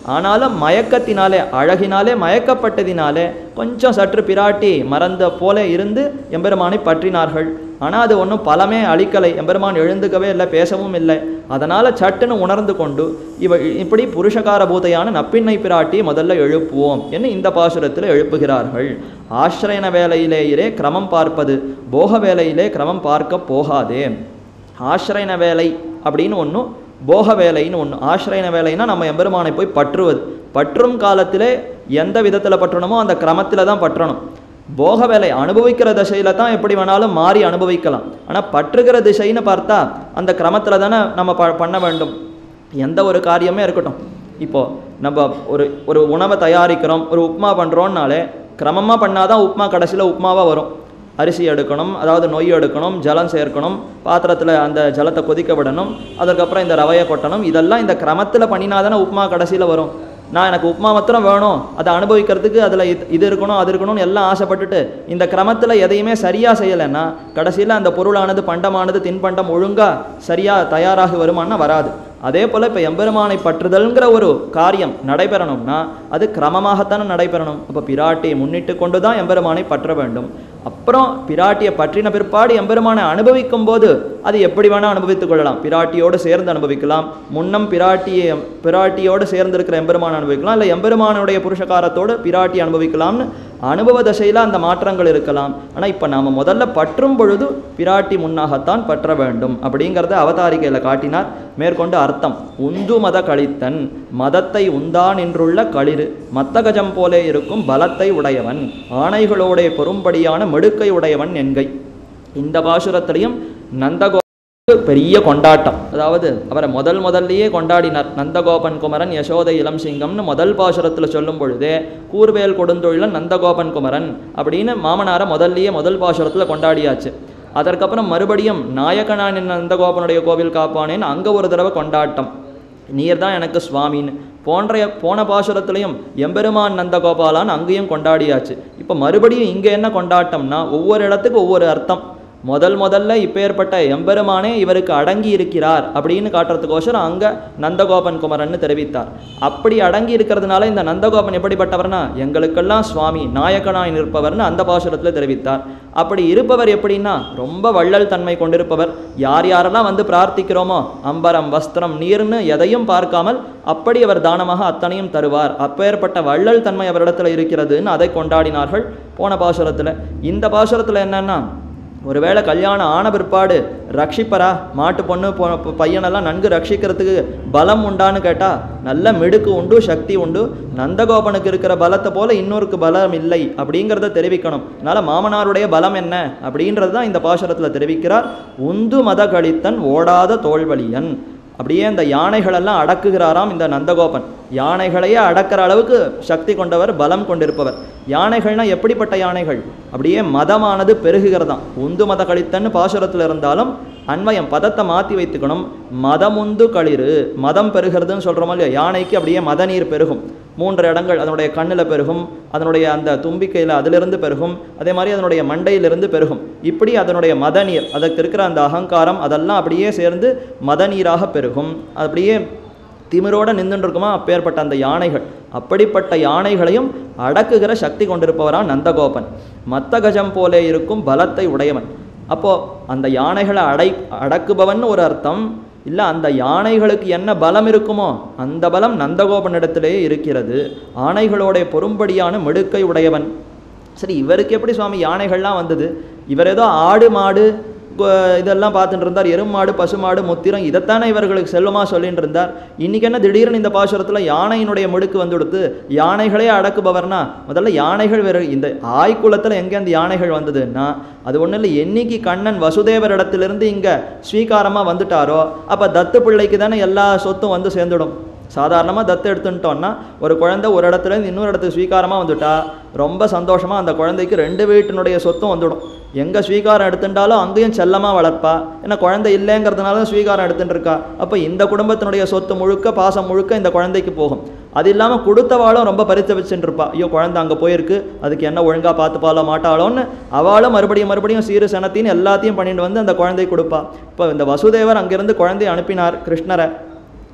ஆனாலும் மயக்கத்தினாலே அழகினாலே மயக்கப்பட்டதினாலே கொஞ்சம் சற்று பிராட்டி மறந்த போல இருந்து எம்பெருமானை பற்றினார்கள் ஆனால் அது ஒன்றும் பலமே அளிக்கலை எம்பெருமான் எழுந்துக்கவே இல்லை பேசவும் இல்லை அதனால் சட்டுன்னு உணர்ந்து கொண்டு இவ இப்படி புருஷகார பூதையான நப்பிண்ணை பிராட்டி முதல்ல எழுப்புவோம் என்று இந்த பாசுரத்தில் எழுப்புகிறார்கள் ஆசிரியன வேலையிலேயே கிரமம் பார்ப்பது போக வேலையிலே கிரமம் பார்க்க போகாதே ஆசிரியன வேலை அப்படின்னு ஒன்றும் போக வேலைன்னு ஒன்று ஆசிரியன வேலைன்னா நம்ம எம்பெருமானை போய் பற்றுவது பற்றும் காலத்திலே எந்த விதத்தில் பற்றணுமோ அந்த கிரமத்தில் தான் பற்றணும் போக வேலை அனுபவிக்கிற திசையில தான் எப்படி வேணாலும் மாறி அனுபவிக்கலாம் ஆனால் பற்றுகிற திசைன்னு பார்த்தா அந்த கிரமத்தில் தானே நம்ம ப பண்ண வேண்டும் எந்த ஒரு காரியமே இருக்கட்டும் இப்போ நம்ம ஒரு ஒரு உணவை தயாரிக்கிறோம் ஒரு உப்புமா பண்ணுறோம்னாலே கிரமமாக பண்ணாதான் உப்புமா கடைசியில் உப்புமாவாக வரும் அரிசி எடுக்கணும் அதாவது நொய் எடுக்கணும் ஜலம் சேர்க்கணும் பாத்திரத்தில் அந்த ஜலத்தை கொதிக்க விடணும் அதுக்கப்புறம் இந்த ரவையை கொட்டணும் இதெல்லாம் இந்த கிரமத்தில் பண்ணினாதானே உப்புமா கடைசியில் வரும் நான் எனக்கு உப்புமா மாத்திரம் வேணும் அதை அனுபவிக்கிறதுக்கு அதில் இது இது இருக்கணும் அது இருக்கணும்னு எல்லாம் ஆசைப்பட்டுட்டு இந்த கிரமத்தில் எதையுமே சரியாக செய்யலைன்னா கடைசியில் அந்த பொருளானது பண்டமானது தின்பண்டம் ஒழுங்காக சரியாக தயாராகி வருமானா வராது அதே போல் இப்போ எம்பெருமானை பற்றுதல்ங்கிற ஒரு காரியம் நடைபெறணும்னா அது கிரமமாகத்தானே நடைபெறணும் அப்போ பிராட்டியை முன்னிட்டு கொண்டு தான் எம்பெருமானை பற்ற வேண்டும் அப்புறம் பிராட்டியை பற்றின பிற்பாடு எம்பெருமானை அனுபவிக்கும் போது அது எப்படி வேணால் அனுபவித்துக் கொள்ளலாம் பிராட்டியோடு சேர்ந்து அனுபவிக்கலாம் முன்னம் பிராட்டியை பிராட்டியோடு சேர்ந்து இருக்கிற எம்பெருமானை அனுபவிக்கலாம் இல்லை எம்பெருமானுடைய புருஷகாரத்தோடு பிராட்டி அனுபவிக்கலாம்னு அனுபவ தசையில் அந்த மாற்றங்கள் இருக்கலாம் ஆனால் இப்போ நாம் முதல்ல பற்றும் பொழுது பிராட்டி முன்னாகத்தான் பற்ற வேண்டும் அப்படிங்கிறத அவதாரிகையில் காட்டினார் மேற்கொண்டு அர்த்தம் உந்து மத கழித்தன் மதத்தை உந்தான் என்றுள்ள களிறு மத்தகஜம் போலே இருக்கும் பலத்தை உடையவன் ஆணைகளோட பொறும்படியான மெடுக்கை உடையவன் என்கை இந்த பாசுரத்திலையும் நந்தகோ பெரிய கொண்டாட்டம் அதாவது அவரை முதல் முதல்லயே கொண்டாடினார் நந்தகோபன் குமரன் யசோதை இளம் சிங்கம்னு முதல் பாசுரத்தில் சொல்லும் பொழுதே கூர்வேல் கொடுந்தொழிலன் நந்தகோபன் குமரன் அப்படின்னு மாமனாரை முதல்லயே முதல் பாசுரத்தில் கொண்டாடியாச்சு அதற்கப்புறம் மறுபடியும் நாயகனான் நந்தகோபனுடைய கோவில் காப்பானேன்னு அங்கே ஒரு தடவை கொண்டாட்டம் நீர் தான் எனக்கு சுவாமின்னு போன்ற போன பாசுரத்துலையும் எம்பெருமான் நந்தகோபாலான் அங்கேயும் கொண்டாடியாச்சு இப்போ மறுபடியும் இங்கே என்ன கொண்டாட்டம்னா ஒவ்வொரு இடத்துக்கு ஒவ்வொரு அர்த்தம் முதல் முதல்ல இப்பேற்பட்ட எம்பெருமானே இவருக்கு அடங்கி இருக்கிறார் அப்படின்னு காட்டுறதுக்கோசரம் அங்கே நந்தகோபன் குமரன்னு தெரிவித்தார் அப்படி அடங்கி இருக்கிறதுனால இந்த நந்தகோபன் எப்படிப்பட்டவர்னா எங்களுக்கெல்லாம் சுவாமி நாயகனாய் நிற்பவர்னு அந்த பாசுரத்தில் தெரிவித்தார் அப்படி இருப்பவர் எப்படின்னா ரொம்ப வள்ளல் தன்மை கொண்டிருப்பவர் யார் யாரெல்லாம் வந்து பிரார்த்திக்கிறோமோ அம்பரம் வஸ்திரம் நீர்னு எதையும் பார்க்காமல் அப்படி அவர் தானமாக அத்தனையும் தருவார் அப்பேற்பட்ட வள்ளல் தன்மை அவரிடத்துல இருக்கிறதுன்னு அதை கொண்டாடினார்கள் போன பாசுரத்தில் இந்த பாசுரத்தில் என்னன்னா ஒருவேளை கல்யாணம் ஆன பிற்பாடு ரட்சிப்பரா மாட்டு பொண்ணு பொ பொ- பையனெல்லாம் நன்கு ரட்சிக்கிறதுக்கு பலம் உண்டான்னு கேட்டால் நல்ல மிடுக்கு உண்டு சக்தி உண்டு நந்தகோபனுக்கு இருக்கிற பலத்தை போல இன்னொருக்கு பலம் இல்லை அப்படிங்கிறத தெரிவிக்கணும் அதனால் மாமனாருடைய பலம் என்ன அப்படின்றது தான் இந்த பாசுரத்தில் தெரிவிக்கிறார் உந்து மத கழித்தன் ஓடாத தோல்வழியன் அப்படியே இந்த யானைகளெல்லாம் அடக்குகிறாராம் இந்த நந்தகோபன் யானைகளையே அடக்கிற அளவுக்கு சக்தி கொண்டவர் பலம் கொண்டிருப்பவர் யானைகள்னா எப்படிப்பட்ட யானைகள் அப்படியே மதமானது பெருகுகிறதாம் உந்து மத கழித்தன்னு பாசுரத்தில் இருந்தாலும் அன்வயம் பதத்தை மாற்றி வைத்துக்கணும் மதமுந்து களிறு மதம் பெருகிறதுன்னு சொல்கிறோமோ இல்லையா யானைக்கு அப்படியே மத நீர் பெருகும் மூன்று இடங்கள் அதனுடைய கண்ணில் பெருகும் அதனுடைய அந்த தும்பிக்கையில் அதிலிருந்து பெருகும் அதே மாதிரி அதனுடைய மண்டையிலிருந்து பெருகும் இப்படி அதனுடைய மத நீர் அதற்கு இருக்கிற அந்த அகங்காரம் அதெல்லாம் அப்படியே சேர்ந்து மத நீராக பெருகும் அப்படியே திமிரோட நின்றுட்டு இருக்குமா அப்பேற்பட்ட அந்த யானைகள் அப்படிப்பட்ட யானைகளையும் அடக்குகிற சக்தி கொண்டிருப்பவரா நந்தகோபன் மத்த கஜம் போலே இருக்கும் பலத்தை உடையவன் அப்போ அந்த யானைகளை அடை அடக்குபவன் ஒரு அர்த்தம் இல்லை அந்த யானைகளுக்கு என்ன பலம் இருக்குமோ அந்த பலம் நந்தகோபனிடத்திலேயே இருக்கிறது ஆணைகளோட பொறும்படியான மிடுக்கை உடையவன் சரி இவருக்கு எப்படி சுவாமி யானைகள்லாம் வந்தது இவர் ஏதோ ஆடு மாடு கு- இதெல்லாம் பார்த்துட்டு இருந்தார் எருமாடு பசுமாடு முத்திரம் இதைத்தானே இவர்களுக்கு செல்வமாக சொல்லிட்டு இருந்தார் இன்னைக்கு என்ன திடீர்னு இந்த பாசுரத்தில் யானையினுடைய முடுக்கு வந்து கொடுத்து யானைகளே அடக்குபவர்னா முதல்ல யானைகள் வேறு இந்த ஆய்குலத்தில் எங்கே அந்த யானைகள் வந்ததுன்னா அது ஒன்றும் இல்லை என்னைக்கு கண்ணன் வசுதேவர் இடத்திலிருந்து இங்கே ஸ்வீகாரமாக வந்துட்டாரோ அப்போ தத்து பிள்ளைக்கு தானே எல்லா சொத்தும் வந்து சேர்ந்துடும் சாதாரணமாக தத்து எடுத்துட்டோம்னா ஒரு குழந்தை ஒரு இடத்துல இருந்து இன்னொரு இடத்துக்கு ஸ்வீகாரமாக வந்துட்டா ரொம்ப சந்தோஷமாக அந்த குழந்தைக்கு ரெண்டு வீட்டினுடைய சொத்தும் வந்துடும் எங்கே ஸ்வீகாரம் எடுத்துட்டாலும் அங்கேயும் செல்லமாக வளர்ப்பா ஏன்னா குழந்தை இல்லைங்கிறதுனால தான் ஸ்வீகாரம் எடுத்துட்டு இருக்கா அப்போ இந்த குடும்பத்தினுடைய சொத்து முழுக்க பாசம் முழுக்க இந்த குழந்தைக்கு போகும் அது இல்லாமல் கொடுத்தவாளும் ரொம்ப பரித்து வச்சுட்டு இருப்பா ஐயோ குழந்தை அங்கே போயிருக்கு அதுக்கு என்ன ஒழுங்காக பார்த்துப்பாலோ மாட்டாளோன்னு அவளும் மறுபடியும் மறுபடியும் சீரு சனத்தின்னு எல்லாத்தையும் பண்ணிட்டு வந்து அந்த குழந்தை கொடுப்பா இப்போ இந்த வசுதேவர் அங்கேருந்து குழந்தையை அனுப்பினார் கிருஷ்ணரை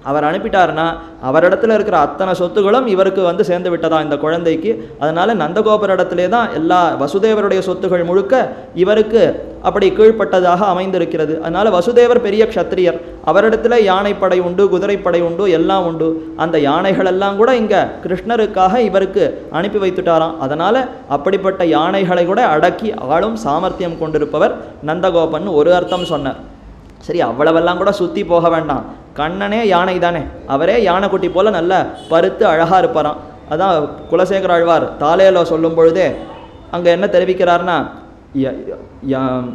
அவர் அனுப்பிட்டாருன்னா அவரிடத்துல இருக்கிற அத்தனை சொத்துகளும் இவருக்கு வந்து சேர்ந்து விட்டதா இந்த குழந்தைக்கு அதனால நந்தகோபர் இடத்திலே தான் எல்லா வசுதேவருடைய சொத்துகள் முழுக்க இவருக்கு அப்படி கீழ்ப்பட்டதாக அமைந்திருக்கிறது அதனால வசுதேவர் பெரிய க்ஷத்திரியர் அவரிடத்துல யானைப்படை உண்டு குதிரைப்படை உண்டு எல்லாம் உண்டு அந்த யானைகள் எல்லாம் கூட இங்க கிருஷ்ணருக்காக இவருக்கு அனுப்பி வைத்துட்டாராம் அதனால அப்படிப்பட்ட யானைகளை கூட அடக்கி ஆளும் சாமர்த்தியம் கொண்டிருப்பவர் நந்தகோபன் ஒரு அர்த்தம் சொன்னார் சரி அவ்வளவெல்லாம் கூட சுற்றி போக வேண்டாம் கண்ணனே யானை தானே அவரே யானைக்குட்டி போல நல்ல பருத்து அழகாக இருப்பாராம் அதான் குலசேகர ஆழ்வார் தாலேலோ சொல்லும் பொழுதே அங்கே என்ன தெரிவிக்கிறார்னா ய- ய-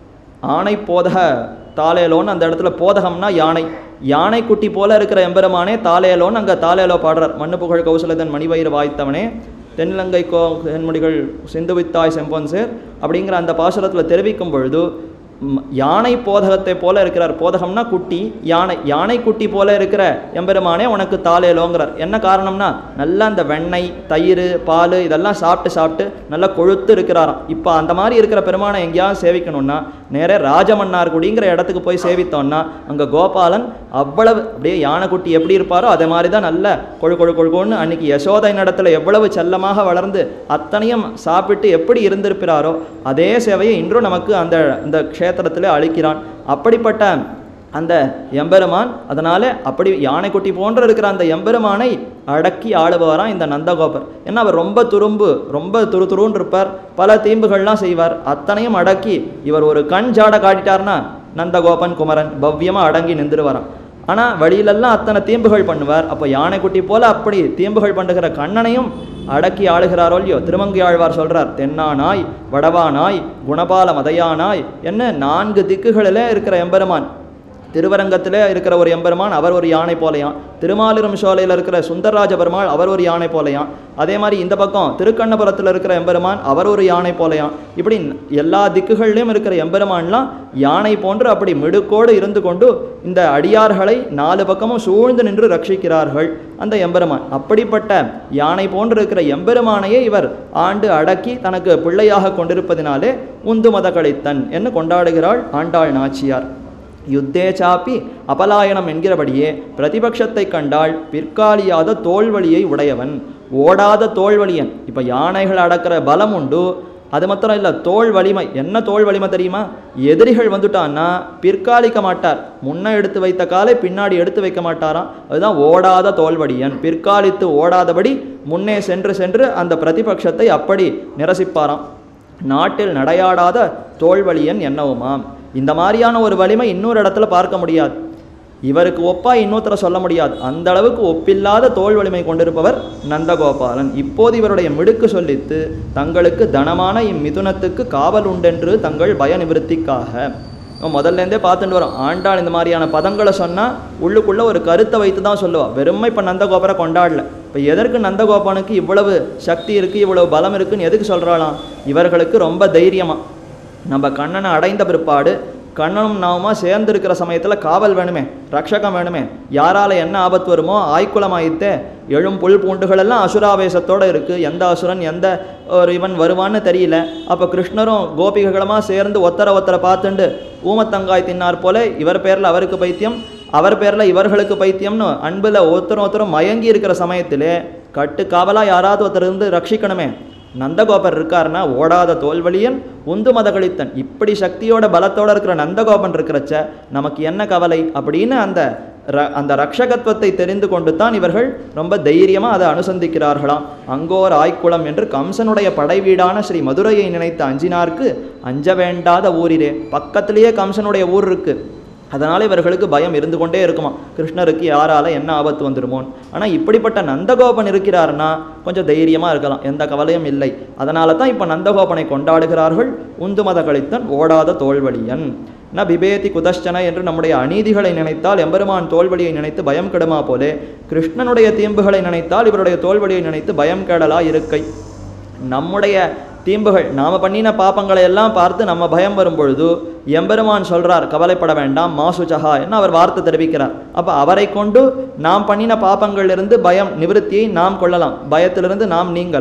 ஆணை போதக தாலேலோன்னு அந்த இடத்துல போதகம்னா யானை யானைக்குட்டி போல இருக்கிற எம்பெருமானே தாலேலோன்னு அங்கே தாலேலோ பாடுறார் மண்ணு புகழ் கௌசலதன் மணிவயிறு வாய்த்தவனே தென்னிலங்கை கோ தென்முடிகள் சிந்துவித்தாய் செம்பொன் சேர் அப்படிங்கிற அந்த பாசுரத்தில் தெரிவிக்கும் பொழுது ம், யானை போதகத்தை போல இருக்கிறார் போதகம்னா குட்டி யானை யானை குட்டி போல இருக்கிற எம்பெருமானே உனக்கு தாளேலோங்கிறார் என்ன காரணம்னா நல்லா அந்த வெண்ணெய் தயிர் பால் இதெல்லாம் சாப்பிட்டு சாப்பிட்டு நல்லா கொழுத்து இருக்கிறாராம் இப்போ அந்த மாதிரி இருக்கிற பெருமானை எங்கேயாவது சேவிக்கணும்னா நேரே ராஜமன்னார்குடிங்கிற இடத்துக்கு போய் சேவித்தோம்னா அங்கே கோபாலன் அவ்வளவு அப்படியே யானைக்குட்டி எப்படி இருப்பாரோ அதே மாதிரி தான் நல்ல கொழு கொழு கொழுகொன்னு அன்னைக்கு யசோதை நடத்துல எவ்வளவு செல்லமாக வளர்ந்து அத்தனையும் சாப்பிட்டு எப்படி இருந்திருக்கிறாரோ அதே சேவையை இன்றும் நமக்கு அந்த இந்த க்ஷேத்திரத்தில் அளிக்கிறான் அப்படிப்பட்ட அந்த எம்பெருமான் அதனால அப்படி யானைக்குட்டி போன்ற இருக்கிற அந்த எம்பெருமானை அடக்கி ஆளுபவராம் இந்த நந்தகோபர் ஏன்னா அவர் ரொம்ப துரும்பு ரொம்ப துரு துருன்னு இருப்பார் பல தீம்புகள்லாம் செய்வார் அத்தனையும் அடக்கி இவர் ஒரு கண் ஜாட காட்டிட்டார்னா நந்தகோபன் குமரன் பவ்யமா அடங்கி நின்றுவரான் ஆனால் வழியிலெல்லாம் அத்தனை தீம்புகள் பண்ணுவார் அப்போ யானைக்குட்டி போல அப்படி தீம்புகள் பண்ணுகிற கண்ணனையும் அடக்கி ஆளுகிறாரோ இல்லையோ திருமங்கை ஆழ்வார் சொல்றார் தென்னானாய் வடவானாய் குணபால மதையானாய் என்ன நான்கு திக்குகளிலே இருக்கிற எம்பெருமான் திருவரங்கத்திலே இருக்கிற ஒரு எம்பெருமான் அவர் ஒரு யானை போலையாம் திருமாலிரும் சோலையில் இருக்கிற சுந்தரராஜ பெருமாள் அவர் ஒரு யானை போலையாம் அதே மாதிரி இந்த பக்கம் திருக்கண்ணபுரத்தில் இருக்கிற எம்பெருமான் அவர் ஒரு யானை போலையாம் இப்படி எல்லா திக்குகள்லையும் இருக்கிற எம்பெருமான்லாம் யானை போன்று அப்படி மிடுக்கோடு இருந்து கொண்டு இந்த அடியார்களை நாலு பக்கமும் சூழ்ந்து நின்று ரட்சிக்கிறார்கள் அந்த எம்பெருமான் அப்படிப்பட்ட யானை போன்று இருக்கிற எம்பெருமானையே இவர் ஆண்டு அடக்கி தனக்கு பிள்ளையாக கொண்டிருப்பதினாலே உந்து மத கழித்தன் என்று கொண்டாடுகிறாள் ஆண்டாள் நாச்சியார் யுத்தே சாப்பி அபலாயனம் என்கிறபடியே பிரதிபட்சத்தை கண்டால் பிற்காலியாத தோல்வழியை உடையவன் ஓடாத தோல்வழியன் இப்போ யானைகள் அடக்கிற பலம் உண்டு அது மாத்திரம் இல்லை தோல் வலிமை என்ன தோல் வலிமை தெரியுமா எதிரிகள் வந்துட்டான்னா பிற்காலிக்க மாட்டார் முன்ன எடுத்து வைத்த காலை பின்னாடி எடுத்து வைக்க மாட்டாராம் அதுதான் ஓடாத தோல்வடியன் பிற்காலித்து ஓடாதபடி முன்னே சென்று சென்று அந்த பிரதிபட்சத்தை அப்படி நிரசிப்பாராம் நாட்டில் நடையாடாத தோல்வழியன் என்னவுமாம் இந்த மாதிரியான ஒரு வலிமை இன்னொரு இடத்துல பார்க்க முடியாது இவருக்கு ஒப்பா இன்னொருத்தரை சொல்ல முடியாது அந்த அளவுக்கு ஒப்பில்லாத தோல் வலிமை கொண்டிருப்பவர் நந்தகோபாலன் இப்போது இவருடைய மிடுக்கு சொல்லித்து தங்களுக்கு தனமான இம்மிதுனத்துக்கு காவல் உண்டென்று தங்கள் பய நிவர்த்திக்காக நம்ம முதல்ல இருந்தே பார்த்துட்டு வரோம் ஆண்டாள் இந்த மாதிரியான பதங்களை சொன்னால் உள்ளுக்குள்ளே ஒரு கருத்தை வைத்து தான் சொல்லுவாள் வெறுமை இப்போ நந்தகோபரை கொண்டாடல இப்போ எதற்கு நந்தகோபானுக்கு இவ்வளவு சக்தி இருக்குது இவ்வளவு பலம் இருக்குன்னு எதுக்கு சொல்கிறாளாம் இவர்களுக்கு ரொம்ப தைரியமாக நம்ம கண்ணனை அடைந்த பிற்பாடு கண்ணனும் நாமுமா சேர்ந்து இருக்கிற சமயத்தில் காவல் வேணுமே ரக்ஷகம் வேணுமே யாரால என்ன ஆபத்து வருமோ ஆய்க்குளமாயித்தே எழும் புல் பூண்டுகள் எல்லாம் அசுராவேசத்தோட இருக்கு எந்த அசுரன் எந்த ஒரு இவன் வருவான்னு தெரியல அப்போ கிருஷ்ணரும் கோபிகளுமா சேர்ந்து ஒத்தர ஒத்தரை பார்த்துண்டு ஊமத்தங்காய் தின்னார் போல இவர் பேரில் அவருக்கு பைத்தியம் அவர் பேரில் இவர்களுக்கு பைத்தியம்னு அன்பில் ஒருத்தரும் ஒருத்தரும் மயங்கி இருக்கிற சமயத்திலே கட்டு காவலாக யாராவது ஒருத்தர் இருந்து ரட்சிக்கணுமே நந்தகோபர் இருக்காருன்னா ஓடாத தோல்வழியன் உந்து மதகளித்தன் இப்படி சக்தியோட பலத்தோட இருக்கிற நந்தகோபன் இருக்கிறச்ச நமக்கு என்ன கவலை அப்படின்னு அந்த ர- அந்த ரக்ஷகத்துவத்தை தெரிந்து கொண்டு தான் இவர்கள் ரொம்ப தைரியமாக அதை அனுசந்திக்கிறார்களாம் அங்கோர் ஆய்க்குளம் என்று கம்சனுடைய படை வீடான ஸ்ரீ மதுரையை நினைத்த அஞ்சினார்க்கு அஞ்ச வேண்டாத ஊரிலே பக்கத்திலேயே கம்சனுடைய ஊர் இருக்கு அதனால் இவர்களுக்கு பயம் இருந்து கொண்டே இருக்குமா கிருஷ்ணருக்கு யாரால என்ன ஆபத்து வந்துடுமோன்னு ஆனால் இப்படிப்பட்ட நந்தகோபன் இருக்கிறாருன்னா கொஞ்சம் தைரியமாக இருக்கலாம் எந்த கவலையும் இல்லை அதனால தான் இப்போ நந்தகோபனை கொண்டாடுகிறார்கள் உந்து மத கழித்தன் ஓடாத தோல்வழியன் ந பிபேதி குதஷ்டன என்று நம்முடைய அநீதிகளை நினைத்தால் எம்பெருமான் தோல்வழியை நினைத்து பயம் கெடுமா போலே கிருஷ்ணனுடைய தீம்புகளை நினைத்தால் இவருடைய தோல்வழியை நினைத்து பயம் கெடலா இருக்கை நம்முடைய தீம்புகள் நாம பண்ணின பாப்பங்களை எல்லாம் பார்த்து நம்ம பயம் வரும் பொழுது எம்பெருமான் சொல்றார் கவலைப்பட வேண்டாம் மாசுஜஹா என்ன அவர் வார்த்தை தெரிவிக்கிறார் அப்ப அவரை கொண்டு நாம் பண்ணின பாப்பங்களிலிருந்து பயம் நிவிருத்தியை நாம் கொள்ளலாம் பயத்திலிருந்து நாம் நீங்கலாம்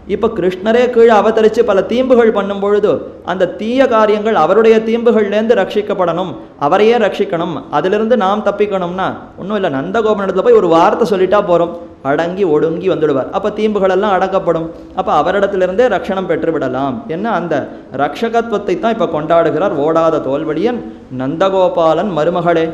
இப்போ கிருஷ்ணரே கீழே அவதரித்து பல தீம்புகள் பண்ணும் பொழுது அந்த தீய காரியங்கள் அவருடைய தீம்புகள்லேருந்து ரட்சிக்கப்படணும் அவரையே ரட்சிக்கணும் அதிலிருந்து நாம் தப்பிக்கணும்னா ஒன்றும் இல்லை நந்தகோபனிடத்தில் போய் ஒரு வார்த்தை சொல்லிட்டா போகிறோம் அடங்கி ஒடுங்கி வந்துடுவார் அப்போ தீம்புகளெல்லாம் அடக்கப்படும் அப்போ அவரிடத்திலிருந்தே ரட்சணம் பெற்று விடலாம் என்ன அந்த ரக்ஷகத்துவத்தை தான் இப்போ கொண்டாடுகிறார் ஓடாத தோல்வழியன் நந்தகோபாலன் மருமகளே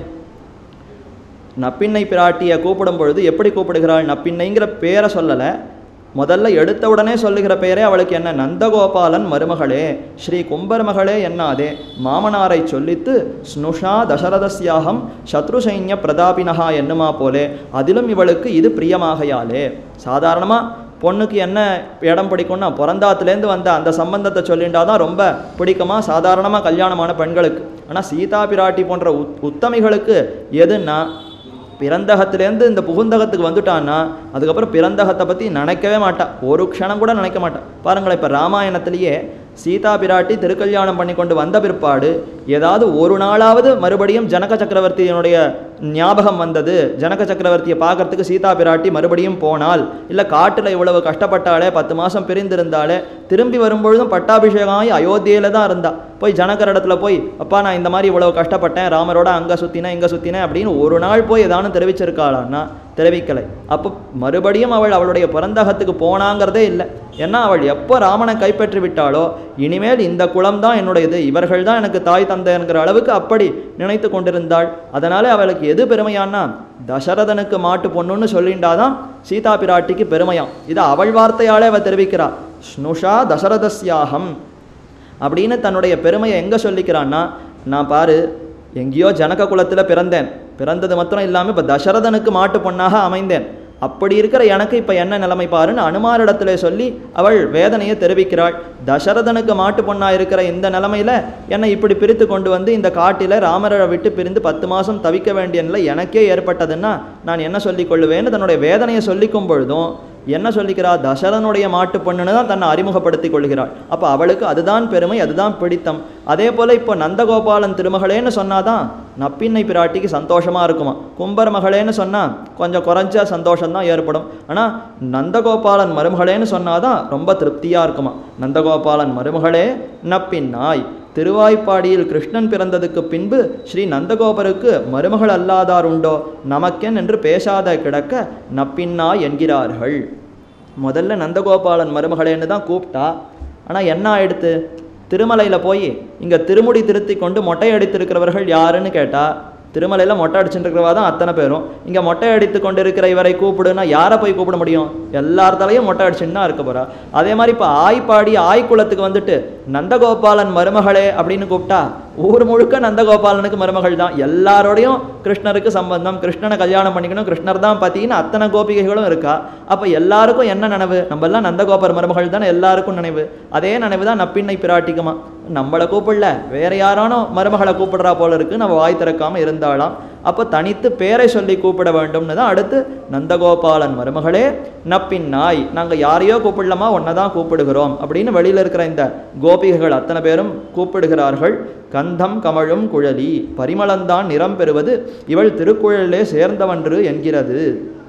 நப்பிண்ணை பிராட்டியை கூப்பிடும் பொழுது எப்படி கூப்பிடுகிறாள் நப்பிண்ணைங்கிற பேரை சொல்லலை முதல்ல எடுத்த உடனே சொல்லுகிற பேரே அவளுக்கு என்ன நந்தகோபாலன் மருமகளே ஸ்ரீ கும்பர் மகளே என்னாதே மாமனாரை சொல்லித்து ஸ்னுஷா தசரதஸ்யாகம் சத்ரு சைன்ய பிரதாபினஹா என்னுமா போலே அதிலும் இவளுக்கு இது பிரியமாகையாலே சாதாரணமாக பொண்ணுக்கு என்ன இடம் பிடிக்கும்னா பிறந்தாத்துலேருந்து வந்த அந்த சம்பந்தத்தை சொல்லிண்டா தான் ரொம்ப பிடிக்குமா சாதாரணமாக கல்யாணமான பெண்களுக்கு ஆனால் சீதா பிராட்டி போன்ற உத் உத்தமிகளுக்கு எதுன்னா பிறந்தகத்திலேருந்து இந்த புகுந்தகத்துக்கு வந்துட்டான்னா அதுக்கப்புறம் பிறந்தகத்தை பற்றி நினைக்கவே மாட்டா ஒரு க்ஷணம் கூட நினைக்க மாட்டா பாருங்களேன் இப்போ ராமாயணத்திலேயே சீதா பிராட்டி திருக்கல்யாணம் பண்ணி கொண்டு வந்த பிற்பாடு ஏதாவது ஒரு நாளாவது மறுபடியும் ஜனக சக்கரவர்த்தியினுடைய ஞாபகம் வந்தது ஜனக சக்கரவர்த்தியை பார்க்கறதுக்கு சீதா பிராட்டி மறுபடியும் போனால் இல்லை காட்டில் இவ்வளவு கஷ்டப்பட்டாலே பத்து மாதம் பிரிந்திருந்தாலே திரும்பி வரும்பொழுதும் பட்டாபிஷேகம் ஆகி அயோத்தியில தான் இருந்தா போய் ஜனகர் இடத்துல போய் அப்பா நான் இந்த மாதிரி இவ்வளவு கஷ்டப்பட்டேன் ராமரோட அங்கே சுற்றினேன் இங்கே சுற்றினேன் அப்படின்னு ஒரு நாள் போய் ஏதானும் தெரிவிச்சிருக்காளான்னா தெரிவிக்கலை அப்போ மறுபடியும் அவள் அவளுடைய பிறந்தகத்துக்கு போனாங்கிறதே இல்லை ஏன்னா அவள் எப்போ ராமனை கைப்பற்றி விட்டாளோ இனிமேல் இந்த குலம் தான் என்னுடையது இவர்கள் தான் எனக்கு தாய் தந்தைங்கிற அளவுக்கு அப்படி நினைத்து கொண்டிருந்தாள் அதனாலே அவளுக்கு எது பெருமையான்னா தசரதனுக்கு மாட்டு பொண்ணுன்னு சொல்லிண்டாதான் சீதா பிராட்டிக்கு பெருமையாம் இது அவள் வார்த்தையாலே அவள் தெரிவிக்கிறா ஸ்னுஷா தசரதஸ்யாகம் அப்படின்னு தன்னுடைய பெருமையை எங்கே சொல்லிக்கிறான்னா நான் பாரு எங்கேயோ ஜனக குலத்தில் பிறந்தேன் பிறந்தது மாத்திரம் இல்லாமல் இப்போ தசரதனுக்கு மாட்டு பொண்ணாக அமைந்தேன் அப்படி இருக்கிற எனக்கு இப்போ என்ன நிலைமை பாருன்னு அனுமாரிடத்துல சொல்லி அவள் வேதனையை தெரிவிக்கிறாள் தசரதனுக்கு மாட்டு பொண்ணாக இருக்கிற இந்த நிலைமையில என்னை இப்படி பிரித்து கொண்டு வந்து இந்த காட்டில் ராமரை விட்டு பிரிந்து பத்து மாதம் தவிக்க வேண்டிய நிலை எனக்கே ஏற்பட்டதுன்னா நான் என்ன சொல்லிக் கொள்ளுவேன்னு தன்னுடைய வேதனையை சொல்லிக்கும் பொழுதும் என்ன சொல்லிக்கிறா தசரனுடைய மாட்டு பொண்ணுன்னு தான் தன்னை அறிமுகப்படுத்திக் கொள்கிறாள் அப்போ அவளுக்கு அதுதான் பெருமை அதுதான் பிடித்தம் அதே போல் இப்போ நந்தகோபாலன் திருமகளேன்னு சொன்னாதான் நப்பின்னை பிராட்டிக்கு சந்தோஷமாக இருக்குமா கும்பர் மகளேன்னு சொன்னால் கொஞ்சம் குறைஞ்ச சந்தோஷம்தான் ஏற்படும் ஆனால் நந்தகோபாலன் மருமகளேன்னு சொன்னாதான் ரொம்ப திருப்தியாக இருக்குமா நந்தகோபாலன் மருமகளே நப்பின்னாய் திருவாய்ப்பாடியில் கிருஷ்ணன் பிறந்ததுக்கு பின்பு ஸ்ரீ நந்தகோபருக்கு மருமகள் அல்லாதார் உண்டோ நமக்கென் என்று பேசாத கிடக்க நப்பின்னா என்கிறார்கள் முதல்ல நந்தகோபாலன் மருமகளேன்னு தான் கூப்பிட்டா ஆனால் என்ன ஆயிடுத்து திருமலையில் போய் இங்கே திருமுடி திருத்தி கொண்டு மொட்டை அடித்திருக்கிறவர்கள் யாருன்னு கேட்டால் திருமலையில் மொட்டை அடிச்சுட்டு இருக்கிறவா தான் அத்தனை பேரும் இங்கே மொட்டை அடித்து கொண்டு இருக்கிற இவரை கூப்பிடுனா யாரை போய் கூப்பிட முடியும் எல்லார்த்தாலையும் மொட்டை அடிச்சுன்னு தான் இருக்க போகிறா அதே மாதிரி இப்போ ஆய்ப்பாடி ஆய்க்குளத்துக்கு வந்துட்டு நந்தகோபாலன் மருமகளே அப்படின்னு கூப்பிட்டா ஊர் முழுக்க நந்தகோபாலனுக்கு மருமகள் தான் எல்லாரோடையும் கிருஷ்ணருக்கு சம்பந்தம் கிருஷ்ணனை கல்யாணம் பண்ணிக்கணும் கிருஷ்ணர் தான் பத்தின்னு அத்தனை கோபிகைகளும் இருக்கா அப்போ எல்லாருக்கும் என்ன நினைவு நம்ம எல்லாம் நந்தகோபர் மருமகள் தானே எல்லாருக்கும் நினைவு அதே நினைவு தான் நப்பின்னை பிராட்டிக்குமா நம்மளை கூப்பிடல வேற யாரானோ மருமகளை கூப்பிடுறா போல இருக்கு நம்ம வாய் திறக்காம இருந்தாலாம் அப்போ தனித்து பேரை சொல்லி கூப்பிட வேண்டும்னு தான் அடுத்து நந்தகோபாலன் மருமகளே நப்பின் நாய் நாங்கள் யாரையோ கூப்பிடலாமா ஒன்றை தான் கூப்பிடுகிறோம் அப்படின்னு வெளியில் இருக்கிற இந்த கோபிகைகள் அத்தனை பேரும் கூப்பிடுகிறார்கள் கந்தம் கமழும் குழலி பரிமளந்தான் நிறம் பெறுவது இவள் திருக்குழலே சேர்ந்தவன்று என்கிறது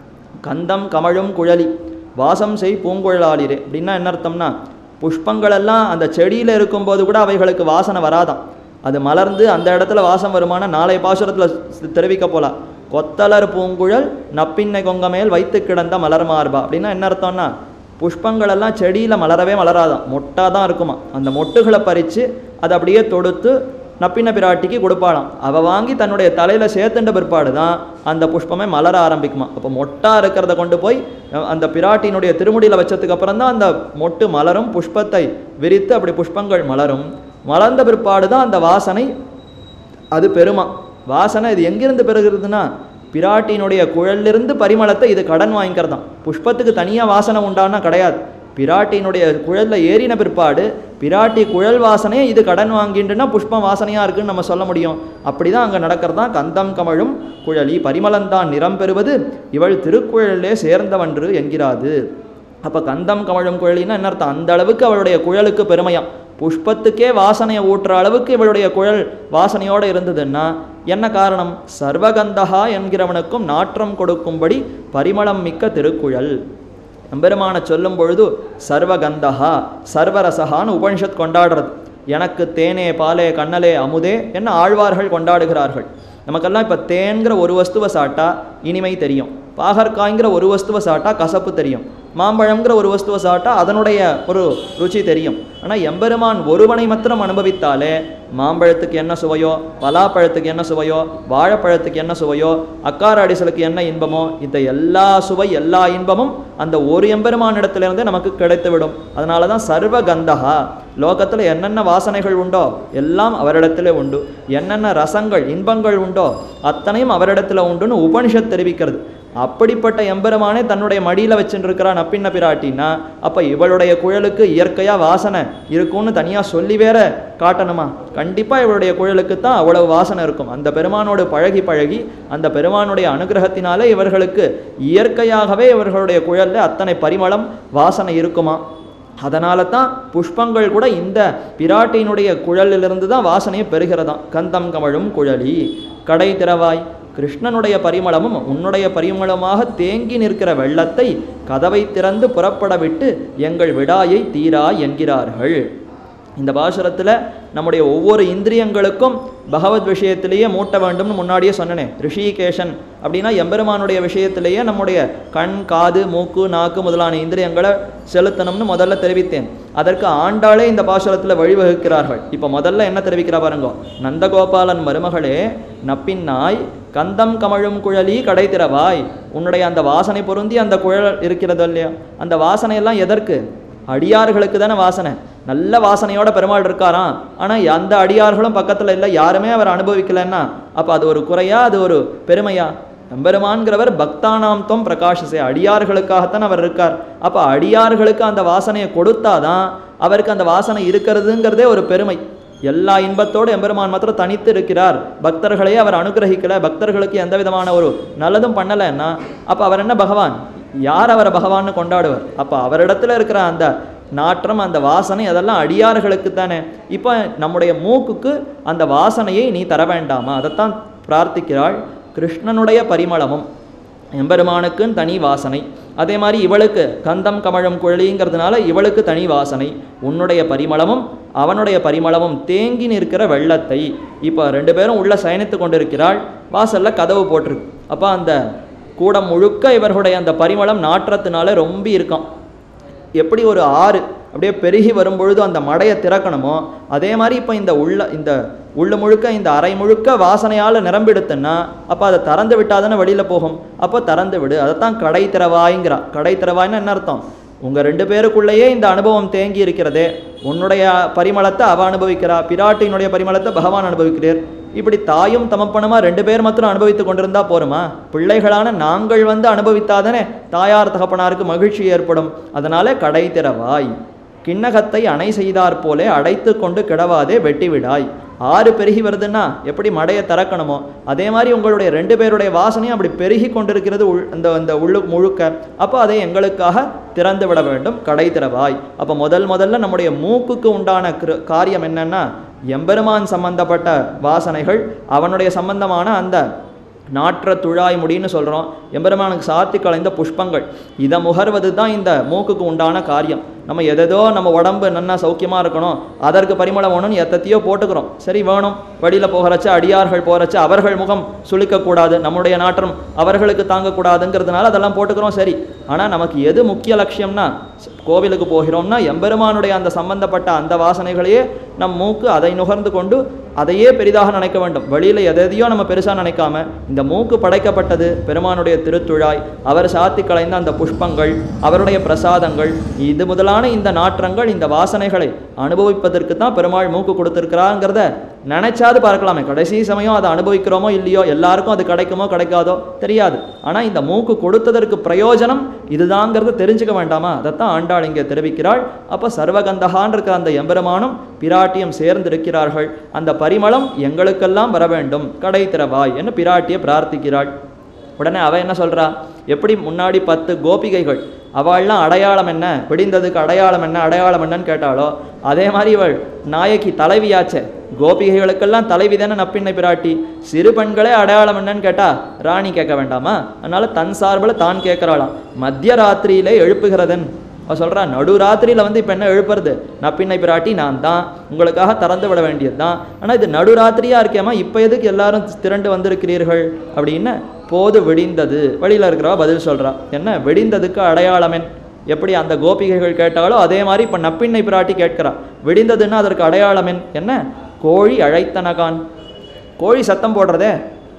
கந்தம் கமழும் குழலி வாசம் செய் பூங்குழலாளிரே அப்படின்னா என்ன அர்த்தம்னா புஷ்பங்களெல்லாம் அந்த செடியில் இருக்கும்போது கூட அவைகளுக்கு வாசனை வராதாம் அது மலர்ந்து அந்த இடத்துல வாசம் வருமான நாளை பாசுரத்தில் தெரிவிக்க போலாம் கொத்தலர் பூங்குழல் நப்பின்னை கொங்கமேல் வைத்து கிடந்த மலர் மார்பா அப்படின்னா என்ன அர்த்தம்னா புஷ்பங்களெல்லாம் செடியில் மலரவே மலராதாம் மொட்டாக தான் இருக்குமா அந்த மொட்டுகளை பறித்து அதை அப்படியே தொடுத்து நப்பின பிராட்டிக்கு கொடுப்பாளாம் அவள் வாங்கி தன்னுடைய தலையில் சேர்த்துண்ட பிற்பாடு தான் அந்த புஷ்பமே மலர ஆரம்பிக்குமா அப்போ மொட்டா இருக்கிறத கொண்டு போய் அஹ், அந்த பிராட்டியினுடைய திருமுடியில் வச்சதுக்கு அப்புறம் தான் அந்த மொட்டு மலரும் புஷ்பத்தை விரித்து அப்படி புஷ்பங்கள் மலரும் மலர்ந்த பிற்பாடு தான் அந்த வாசனை அது பெருமா வாசனை இது எங்கிருந்து பெறுகிறதுனா பிராட்டியினுடைய குழலிலிருந்து பரிமளத்தை இது கடன் வாங்கிக்கிறதாம் புஷ்பத்துக்கு தனியாக வாசனை உண்டானா கிடையாது பிராட்டியினுடைய குழலில் ஏறின பிற்பாடு பிராட்டி குழல் வாசனையை இது கடன் வாங்கிட்டுனா புஷ்பம் வாசனையாக இருக்குன்னு நம்ம சொல்ல முடியும் அப்படி தான் அங்கே நடக்கிறதான் கந்தம் கமழும் குழலி பரிமளந்தான் நிறம் பெறுவது இவள் திருக்குழலே சேர்ந்தவன்று என்கிறாது அப்போ கந்தம் கமழும் குழலின்னா என்ன அர்த்தம் அந்த அளவுக்கு அவளுடைய குழலுக்கு பெருமையாம் புஷ்பத்துக்கே வாசனையை ஊட்டுற அளவுக்கு இவளுடைய குழல் வாசனையோடு இருந்ததுன்னா என்ன காரணம் சர்வகந்தகா என்கிறவனுக்கும் நாற்றம் கொடுக்கும்படி பரிமளம் மிக்க திருக்குழல் எம்பெருமானை சொல்லும் பொழுது சர்வகந்தஹா சர்வரசகான்னு உபனிஷத் கொண்டாடுறது எனக்கு தேனே பாலே கண்ணலே அமுதே என்ன ஆழ்வார்கள் கொண்டாடுகிறார்கள் நமக்கெல்லாம் இப்போ தேன்கிற ஒரு வஸ்துவை சாப்பிட்டா இனிமை தெரியும் பாகற்காய்ங்கிற ஒரு வஸ்துவை சாப்பிட்டா கசப்பு தெரியும் மாம்பழம்ங்கிற ஒரு வஸ்துவை சாப்பிட்டா அதனுடைய ஒரு ருச்சி தெரியும் ஆனால் எம்பெருமான் ஒருவனை மாத்திரம் அனுபவித்தாலே மாம்பழத்துக்கு என்ன சுவையோ பலாப்பழத்துக்கு என்ன சுவையோ வாழைப்பழத்துக்கு என்ன சுவையோ அக்கார அடிசலுக்கு என்ன இன்பமோ இந்த எல்லா சுவை எல்லா இன்பமும் அந்த ஒரு எம்பெருமான் இடத்திலிருந்தே நமக்கு கிடைத்துவிடும் அதனால தான் சர்வ கந்தகா லோகத்தில் என்னென்ன வாசனைகள் உண்டோ எல்லாம் அவரிடத்திலே உண்டு என்னென்ன ரசங்கள் இன்பங்கள் உண்டோ அத்தனையும் அவரிடத்துல உண்டுன்னு உபனிஷத் தெரிவிக்கிறது அப்படிப்பட்ட எம்பெருமானே தன்னுடைய மடியில் வச்சுருக்கிறான் நப்பின்ன பிராட்டின்னா அப்போ இவளுடைய குழலுக்கு இயற்கையாக வாசனை இருக்கும்னு தனியாக சொல்லி வேற காட்டணுமா கண்டிப்பாக இவளுடைய குழலுக்கு தான் அவ்வளவு வாசனை இருக்கும் அந்த பெருமானோடு பழகி பழகி அந்த பெருமானுடைய அனுகிரகத்தினாலே இவர்களுக்கு இயற்கையாகவே இவர்களுடைய குழலில் அத்தனை பரிமளம் வாசனை இருக்குமா அதனால தான் புஷ்பங்கள் கூட இந்த பிராட்டியினுடைய குழலிலிருந்து தான் வாசனையை பெறுகிறதாம் கந்தம் கமழும் குழலி கடை திறவாய் கிருஷ்ணனுடைய பரிமளமும் உன்னுடைய பரிமளமாக தேங்கி நிற்கிற வெள்ளத்தை கதவை திறந்து புறப்பட விட்டு எங்கள் விடாயை தீரா என்கிறார்கள் இந்த பாசுரத்தில் நம்முடைய ஒவ்வொரு இந்திரியங்களுக்கும் பகவத் விஷயத்திலேயே மூட்ட வேண்டும்னு முன்னாடியே சொன்னனே ரிஷிகேஷன் அப்படின்னா எம்பெருமானுடைய விஷயத்திலேயே நம்முடைய கண் காது மூக்கு நாக்கு முதலான இந்திரியங்களை செலுத்தணும்னு முதல்ல தெரிவித்தேன் அதற்கு ஆண்டாளே இந்த பாசுரத்தில் வழிவகுக்கிறார்கள் இப்போ முதல்ல என்ன தெரிவிக்கிறா பாருங்க நந்தகோபாலன் மருமகளே நப்பின்னாய் கந்தம் கமழும் குழலி கடை திறவாய் உன்னுடைய அந்த வாசனை பொருந்தி அந்த குழல் இருக்கிறது இல்லையா அந்த வாசனையெல்லாம் எதற்கு அடியார்களுக்கு தானே வாசனை நல்ல வாசனையோட பெருமாள் இருக்காராம் ஆனால் அந்த அடியார்களும் பக்கத்தில் இல்லை யாருமே அவர் அனுபவிக்கலைன்னா அப்போ அது ஒரு குறையா அது ஒரு பெருமையா எம்பெருமான்கிறவர் பக்தானாம் தொம் பிரகாஷசே அடியார்களுக்காகத்தான் அவர் இருக்கார் அப்போ அடியார்களுக்கு அந்த வாசனையை கொடுத்தாதான் அவருக்கு அந்த வாசனை இருக்கிறதுங்கிறதே ஒரு பெருமை எல்லா இன்பத்தோடு எம்பெருமான் மாத்திரம் தனித்து இருக்கிறார் பக்தர்களையே அவர் அனுகிரகிக்கல பக்தர்களுக்கு எந்த விதமான ஒரு நல்லதும் பண்ணலைன்னா அப்போ அவர் என்ன பகவான் யார் அவரை பகவான்னு கொண்டாடுவார் அப்போ அவரிடத்துல இருக்கிற அந்த நாற்றம் அந்த வாசனை அதெல்லாம் அடியார்களுக்கு தானே இப்போ நம்முடைய மூக்குக்கு அந்த வாசனையை நீ தர வேண்டாமா அதைத்தான் பிரார்த்திக்கிறாள் கிருஷ்ணனுடைய பரிமளமும் எம்பெருமானுக்குன்னு தனி வாசனை அதே மாதிரி இவளுக்கு கந்தம் கமழும் குழலிங்கிறதுனால இவளுக்கு தனி வாசனை உன்னுடைய பரிமளமும் அவனுடைய பரிமளமும் தேங்கி நிற்கிற வெள்ளத்தை இப்போ ரெண்டு பேரும் உள்ள சயனித்து கொண்டிருக்கிறாள் வாசல்ல கதவு போட்டிருக்கு அப்போ அந்த கூடம் முழுக்க இவர்களுடைய அந்த பரிமளம் நாற்றத்தினால ரொம்ப இருக்கான் எப்படி ஒரு ஆறு அப்படியே பெருகி வரும்பொழுது அந்த மடையை திறக்கணுமோ அதே மாதிரி இப்போ இந்த உள்ள இந்த உள்ள முழுக்க இந்த அறை முழுக்க வாசனையால் நிரம்பிடுத்துன்னா அப்போ அதை திறந்து விட்டால் தானே வெளியில் போகும் அப்போ திறந்து விடு அதைத்தான் கடை திறவாய்ங்கிறா கடை திறவாய்ன்னு என்ன அர்த்தம் உங்கள் ரெண்டு பேருக்குள்ளேயே இந்த அனுபவம் தேங்கி இருக்கிறதே உன்னுடைய பரிமளத்தை அவ அனுபவிக்கிறா பிராட்டியினுடைய பரிமளத்தை பகவான் அனுபவிக்கிறீர் இப்படி தாயும் தமப்பனுமா ரெண்டு பேர் மாத்திரம் அனுபவித்து கொண்டிருந்தா போருமா பிள்ளைகளான நாங்கள் வந்து அனுபவித்தாதானே தாயார் தகப்பனாருக்கு மகிழ்ச்சி ஏற்படும் அதனால கடை திறவாய் கிண்ணகத்தை அணை செய்தாற் போலே அடைத்து கொண்டு கிடவாதே வெட்டிவிடாய் ஆறு பெருகி வருதுன்னா எப்படி மடையை திறக்கணுமோ அதே மாதிரி உங்களுடைய ரெண்டு பேருடைய வாசனையும் அப்படி பெருகி கொண்டிருக்கிறது உள் அந்த அந்த உள்ளு முழுக்க அப்போ அதை எங்களுக்காக திறந்து விட வேண்டும் கடை திறவாய் அப்போ முதல் முதல்ல நம்முடைய மூக்குக்கு உண்டான கிரு- காரியம் என்னன்னா எம்பெருமான் சம்பந்தப்பட்ட வாசனைகள் அவனுடைய சம்பந்தமான அந்த நாற்ற துழாய் முடின்னு சொல்கிறோம் எம்பெருமானுக்கு சாத்தி கலைந்த புஷ்பங்கள் இதை முகர்வது தான் இந்த மூக்குக்கு உண்டான காரியம் நம்ம எதேதோ நம்ம உடம்பு நன்னா சௌக்கியமாக இருக்கணும் அதற்கு பரிமளம் வேணும்னு எத்தத்தையோ போட்டுக்கிறோம் சரி வேணும் வழியில் போகிறச்ச அடியார்கள் போகிறச்ச அவர்கள் முகம் சுளிக்கக்கூடாது நம்முடைய நாற்றம் அவர்களுக்கு தாங்கக்கூடாதுங்கிறதுனால அதெல்லாம் போட்டுக்கிறோம் சரி ஆனால் நமக்கு எது முக்கிய லட்சியம்னா ஸ்- கோவிலுக்கு போகிறோம்னா எம்பெருமானுடைய அந்த சம்பந்தப்பட்ட அந்த வாசனைகளையே நம் மூக்கு அதை நுகர்ந்து கொண்டு அதையே பெரிதாக நினைக்க வேண்டும் வெளியில் எதையோ நம்ம பெருசாக நினைக்காம இந்த மூக்கு படைக்கப்பட்டது பெருமானுடைய திருத்துழாய் அவர் சாத்தி கலைந்த அந்த புஷ்பங்கள் அவருடைய பிரசாதங்கள் இது முதலான இந்த நாற்றங்கள் இந்த வாசனைகளை அனுபவிப்பதற்கு தான் பெருமாள் மூக்கு கொடுத்துருக்கிறாங்கிறத நினைச்சாது பார்க்கலாமே கடைசி சமயம் அதை அனுபவிக்கிறோமோ இல்லையோ எல்லாருக்கும் அது கிடைக்குமோ கிடைக்காதோ தெரியாது ஆனால் இந்த மூக்கு கொடுத்ததற்கு பிரயோஜனம் இதுதாங்கிறத தெரிஞ்சுக்க வேண்டாமா அதைத்தான் ஆண்டாள் இங்கே தெரிவிக்கிறாள் அப்போ சர்வகந்தகான் இருக்கிற அந்த எம்பெருமானும் பிராட்டியும் சேர்ந்து இருக்கிறார்கள் அந்த பரிமளம் எங்களுக்கெல்லாம் வர வேண்டும் கடை திறவாய் என்று பிராட்டியை பிரார்த்திக்கிறாள் உடனே அவ என்ன சொல்றா எப்படி முன்னாடி பத்து கோபிகைகள் அவள்லாம் அடையாளம் என்ன விடிந்ததுக்கு அடையாளம் என்ன அடையாளம் என்னன்னு கேட்டாலோ அதே மாதிரி இவள் நாயகி தலைவியாச்சே கோபிகைகளுக்கெல்லாம் தலைவி தானே நப்பின்னை பிராட்டி சிறு பெண்களே அடையாளம் என்னன்னு கேட்டா ராணி கேட்க வேண்டாமா அதனால தன் சார்பில் தான் கேட்கிறாளாம் மத்திய ராத்திரியிலே எழுப்புகிறதன் அவ சொல்றா நடுராத்திரியில வந்து இப்போ என்ன எழுப்புறது நப்பின்னை பிராட்டி நான் தான் உங்களுக்காக திறந்து விட வேண்டியது தான் ஆனால் இது நடுராத்திரியா இருக்கேமா இப்போ எதுக்கு எல்லாரும் திரண்டு வந்திருக்கிறீர்கள் அப்படின்னு போது வெடிந்தது வழியில இருக்கிறவா பதில் சொல்றா என்ன வெடிந்ததுக்கு அடையாளமென் எப்படி அந்த கோபிகைகள் கேட்டாலோ அதே மாதிரி இப்போ நப்பின்னை பிராட்டி கேட்கிறா விடிந்ததுன்னா அதற்கு அடையாளமென் என்ன கோழி அழைத்தனகான் கோழி சத்தம் போடுறதே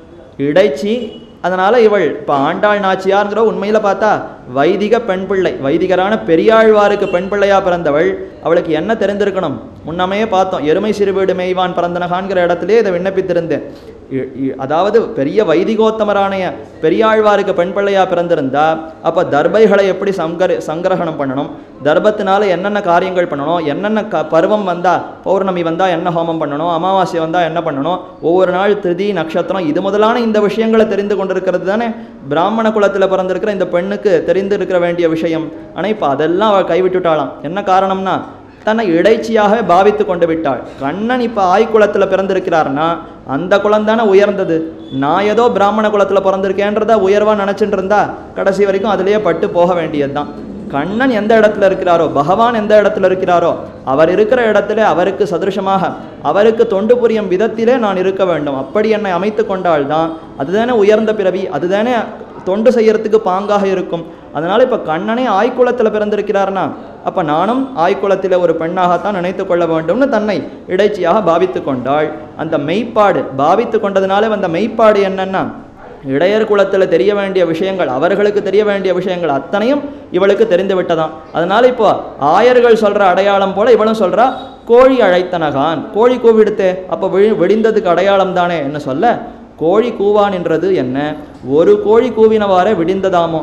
இடைச்சி அதனால இவள் இப்போ ஆண்டாள் நாச்சியார்ங்கிற உண்மையில பார்த்தா வைதிக பெண் பிள்ளை வைதிகரான பெரியாழ்வாருக்கு பெண் பிள்ளையா பிறந்தவள் அவளுக்கு என்ன தெரிந்திருக்கணும் முன்னமே பார்த்தோம் எருமை சிறுவீடு மேய்வான் பிறந்தனகான்கிற இடத்திலே இதை விண்ணப்பித்திருந்தேன் இ- இ- அதாவது பெரிய வைதிகோத்தமரானைய பெரியாழ்வாருக்கு பெண் பிள்ளையா பிறந்திருந்தா அப்ப தர்பைகளை எப்படி சங்கர சங்கிரகணம் பண்ணணும் தர்பத்தினால என்னென்ன காரியங்கள் பண்ணணும் என்னென்ன க பருவம் வந்தா பௌர்ணமி வந்தா என்ன ஹோமம் பண்ணணும் அமாவாசை வந்தா என்ன பண்ணணும் ஒவ்வொரு நாள் திருதி நட்சத்திரம் இது முதலான இந்த விஷயங்களை தெரிந்து கொண்டிருக்கிறது தானே பிராமண குலத்துல பிறந்திருக்கிற இந்த பெண்ணுக்கு தெரிந்து இருக்க வேண்டிய விஷயம் ஆனா இப்ப அதெல்லாம் அவள் கைவிட்டுட்டாளாம் என்ன காரணம்னா தன்னை இடைச்சியாகவே பாவித்து கொண்டு விட்டாள் கண்ணன் இப்போ ஆய்குலத்துல பிறந்திருக்கிறார்னா அந்த குலம் தானே உயர்ந்தது நான் ஏதோ பிராமண குலத்துல பிறந்திருக்கேன்றத உயர்வா நினைச்சிட்டு இருந்தா கடைசி வரைக்கும் அதுலயே பட்டு போக வேண்டியதுதான் கண்ணன் எந்த இடத்துல இருக்கிறாரோ பகவான் எந்த இடத்துல இருக்கிறாரோ அவர் இருக்கிற இடத்துல அவருக்கு சதுருஷமாக அவருக்கு தொண்டு புரியும் விதத்திலே நான் இருக்க வேண்டும் அப்படி என்னை அமைத்து கொண்டால்தான் அதுதானே உயர்ந்த பிறவி அதுதானே தொண்டு செய்யறதுக்கு பாங்காக இருக்கும் அதனால இப்ப கண்ணனே ஆய்குலத்துல பிறந்திருக்கிறார்னா அப்ப நானும் ஆய்குலத்தில ஒரு பெண்ணாகத்தான் நினைத்து கொள்ள வேண்டும்னு தன்னை இடைச்சியாக பாவித்து கொண்டாள் அந்த மெய்ப்பாடு பாவித்து கொண்டதுனால வந்த மெய்ப்பாடு என்னன்னா இடையர் குலத்துல தெரிய வேண்டிய விஷயங்கள் அவர்களுக்கு தெரிய வேண்டிய விஷயங்கள் அத்தனையும் இவளுக்கு தெரிந்து விட்டதாம் அதனால இப்போ ஆயர்கள் சொல்ற அடையாளம் போல இவளும் சொல்றா கோழி அழைத்தனகான் கோழி கூவிடுத்தே அப்போ விழி விடிந்ததுக்கு அடையாளம் தானே என்ன சொல்ல கோழி கூவான் என்றது என்ன ஒரு கோழி கூவினவாறே விடிந்ததாமோ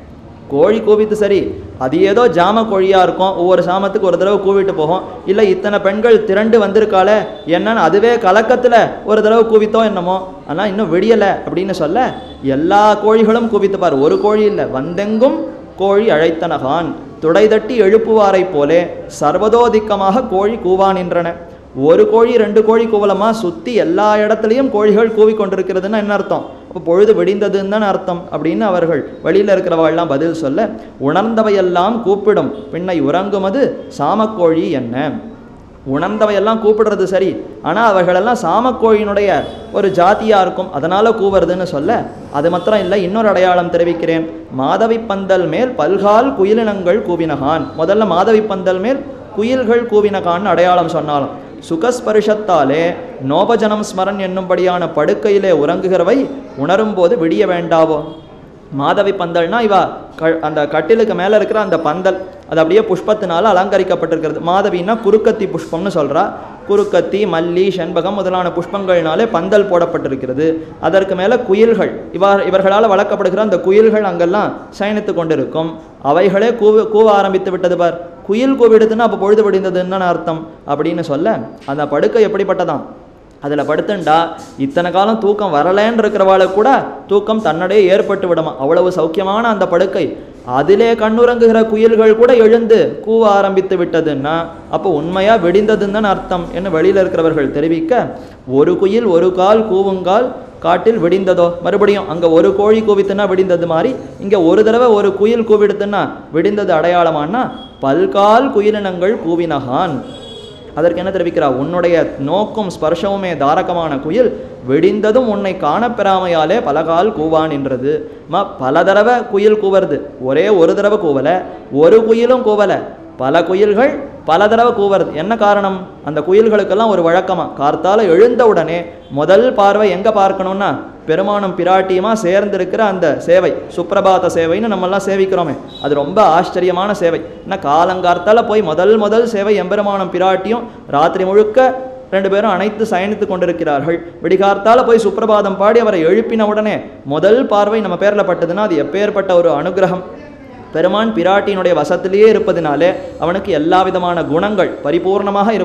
கோழி கூவித்து சரி அது ஏதோ ஜாம கோழியா இருக்கும் ஒவ்வொரு சாமத்துக்கு ஒரு தடவை கூவிட்டு போகும் இல்லை இத்தனை பெண்கள் திரண்டு வந்திருக்காளே என்னன்னு அதுவே கலக்கத்துல ஒரு தடவை கூவித்தோ என்னமோ ஆனால் இன்னும் விடியலை அப்படின்னு சொல்ல எல்லா கோழிகளும் கூவித்து பார் ஒரு கோழி இல்லை வந்தெங்கும் கோழி அழைத்தனகான் துடை தட்டி எழுப்புவாரைப் போலே சர்வதோதிக்கமாக கோழி கூவான் என்றன ஒரு கோழி ரெண்டு கோழி கூவலமா சுத்தி எல்லா இடத்துலையும் கோழிகள் கூவி கொண்டிருக்கிறதுன்னா என்ன அர்த்தம் அப்போ பொழுது விடிந்ததுன்னு தானே அர்த்தம் அப்படின்னு அவர்கள் வெளியில இருக்கிறவாள்லாம் பதில் சொல்ல உணர்ந்தவையெல்லாம் கூப்பிடும் பின்னை உறங்குமது சாமக்கோழி என்ன உணர்ந்தவையெல்லாம் கூப்பிடுறது சரி ஆனால் அவர்களெல்லாம் சாமக்கோழியினுடைய ஒரு ஜாதியாக இருக்கும் அதனால் கூவுறதுன்னு சொல்ல அது மாத்திரம் இல்லை இன்னொரு அடையாளம் தெரிவிக்கிறேன் மாதவி பந்தல் மேல் பல்கால் குயிலினங்கள் கூவினகான் முதல்ல மாதவி பந்தல் மேல் குயில்கள் கூவினகான்னு அடையாளம் சொன்னாலும் சுகஸ்பரிஷத்தாலே நோபஜனம் ஸ்மரன் என்னும்படியான படுக்கையிலே உறங்குகிறவை உணரும்போது விடிய வேண்டாவோ மாதவி பந்தல்னா இவா க அந்த கட்டிலுக்கு மேலே இருக்கிற அந்த பந்தல் அது அப்படியே புஷ்பத்தினால அலங்கரிக்கப்பட்டிருக்கிறது மாதவின்னா குறுக்கத்தி புஷ்பம்னு சொல்றா குறுக்கத்தி மல்லி செண்பகம் முதலான புஷ்பங்கள்னாலே பந்தல் போடப்பட்டிருக்கிறது அதற்கு மேலே குயில்கள் இவா இவர்களால் வளர்க்கப்படுகிற அந்த குயில்கள் அங்கெல்லாம் சயனித்து கொண்டிருக்கும் அவைகளே கூவ கூவ ஆரம்பித்து விட்டது பார் குயில் கூவிடுதுன்னா அப்போ பொழுது விடிந்ததுன்னு அர்த்தம் அப்படின்னு சொல்ல அந்த படுக்கை எப்படிப்பட்டதாம் அதில் படுத்துண்டா இத்தனை காலம் தூக்கம் வரலேன்னு இருக்கிறவாளுக்கு கூட தூக்கம் தன்னடையே ஏற்பட்டு விடுமா அவ்வளவு சௌக்கியமான அந்த படுக்கை அதிலே கண்ணுறங்குகிற குயில்கள் கூட எழுந்து கூவ ஆரம்பித்து விட்டதுன்னா அப்போ உண்மையா வெடிந்ததுன்னு தான் அர்த்தம் என்று வெளியில இருக்கிறவர்கள் தெரிவிக்க ஒரு குயில் ஒரு கால் கூவுங்கால் காட்டில் விடிந்ததோ மறுபடியும் அங்க ஒரு கோழி கூவித்துனா விடிந்தது மாதிரி இங்க ஒரு தடவை ஒரு குயில் கூவிடுத்துன்னா விடிந்தது அடையாளமானா பல்கால் குயிலினங்கள் கூவினகான் அதற்கு என்ன தெரிவிக்கிறா உன்னுடைய நோக்கும் ஸ்பர்ஷமுமே தாரகமான குயில் வெடிந்ததும் உன்னை காணப்பெறாமையாலே பலகால் கூவான் என்றது மா பல தடவை குயில் கூவருது ஒரே ஒரு தடவை கூவல ஒரு குயிலும் கூவல பல குயில்கள் பல தடவை கூவருது என்ன காரணம் அந்த குயில்களுக்கெல்லாம் ஒரு வழக்கமா கார்த்தால எழுந்த உடனே முதல் பார்வை எங்க பார்க்கணும்னா பெருமானும் பிராட்டியுமா சேர்ந்திருக்கிற அந்த சேவை சுப்பிரபாத சேவைன்னு நம்மெல்லாம் சேவிக்கிறோமே அது ரொம்ப ஆச்சரியமான சேவை ஏன்னா காலங்கார்த்தால போய் முதல் முதல் சேவை எம்பெருமானும் பிராட்டியும் ராத்திரி முழுக்க ரெண்டு பேரும் அனைத்து சயனித்து கொண்டிருக்கிறார்கள் விடிகார்த்தால போய் சுப்பிரபாதம் பாடி அவரை எழுப்பின உடனே முதல் பார்வை நம்ம பேர்ல பட்டதுன்னா அது எப்பேற்பட்ட ஒரு அனுகிரகம் பெருமான் பிராட்டியினுடைய வசத்திலேயே இருப்பதினாலே அவனுக்கு எல்லா விதமான குணங்கள் பரிபூர்ணமாக இருப்பான்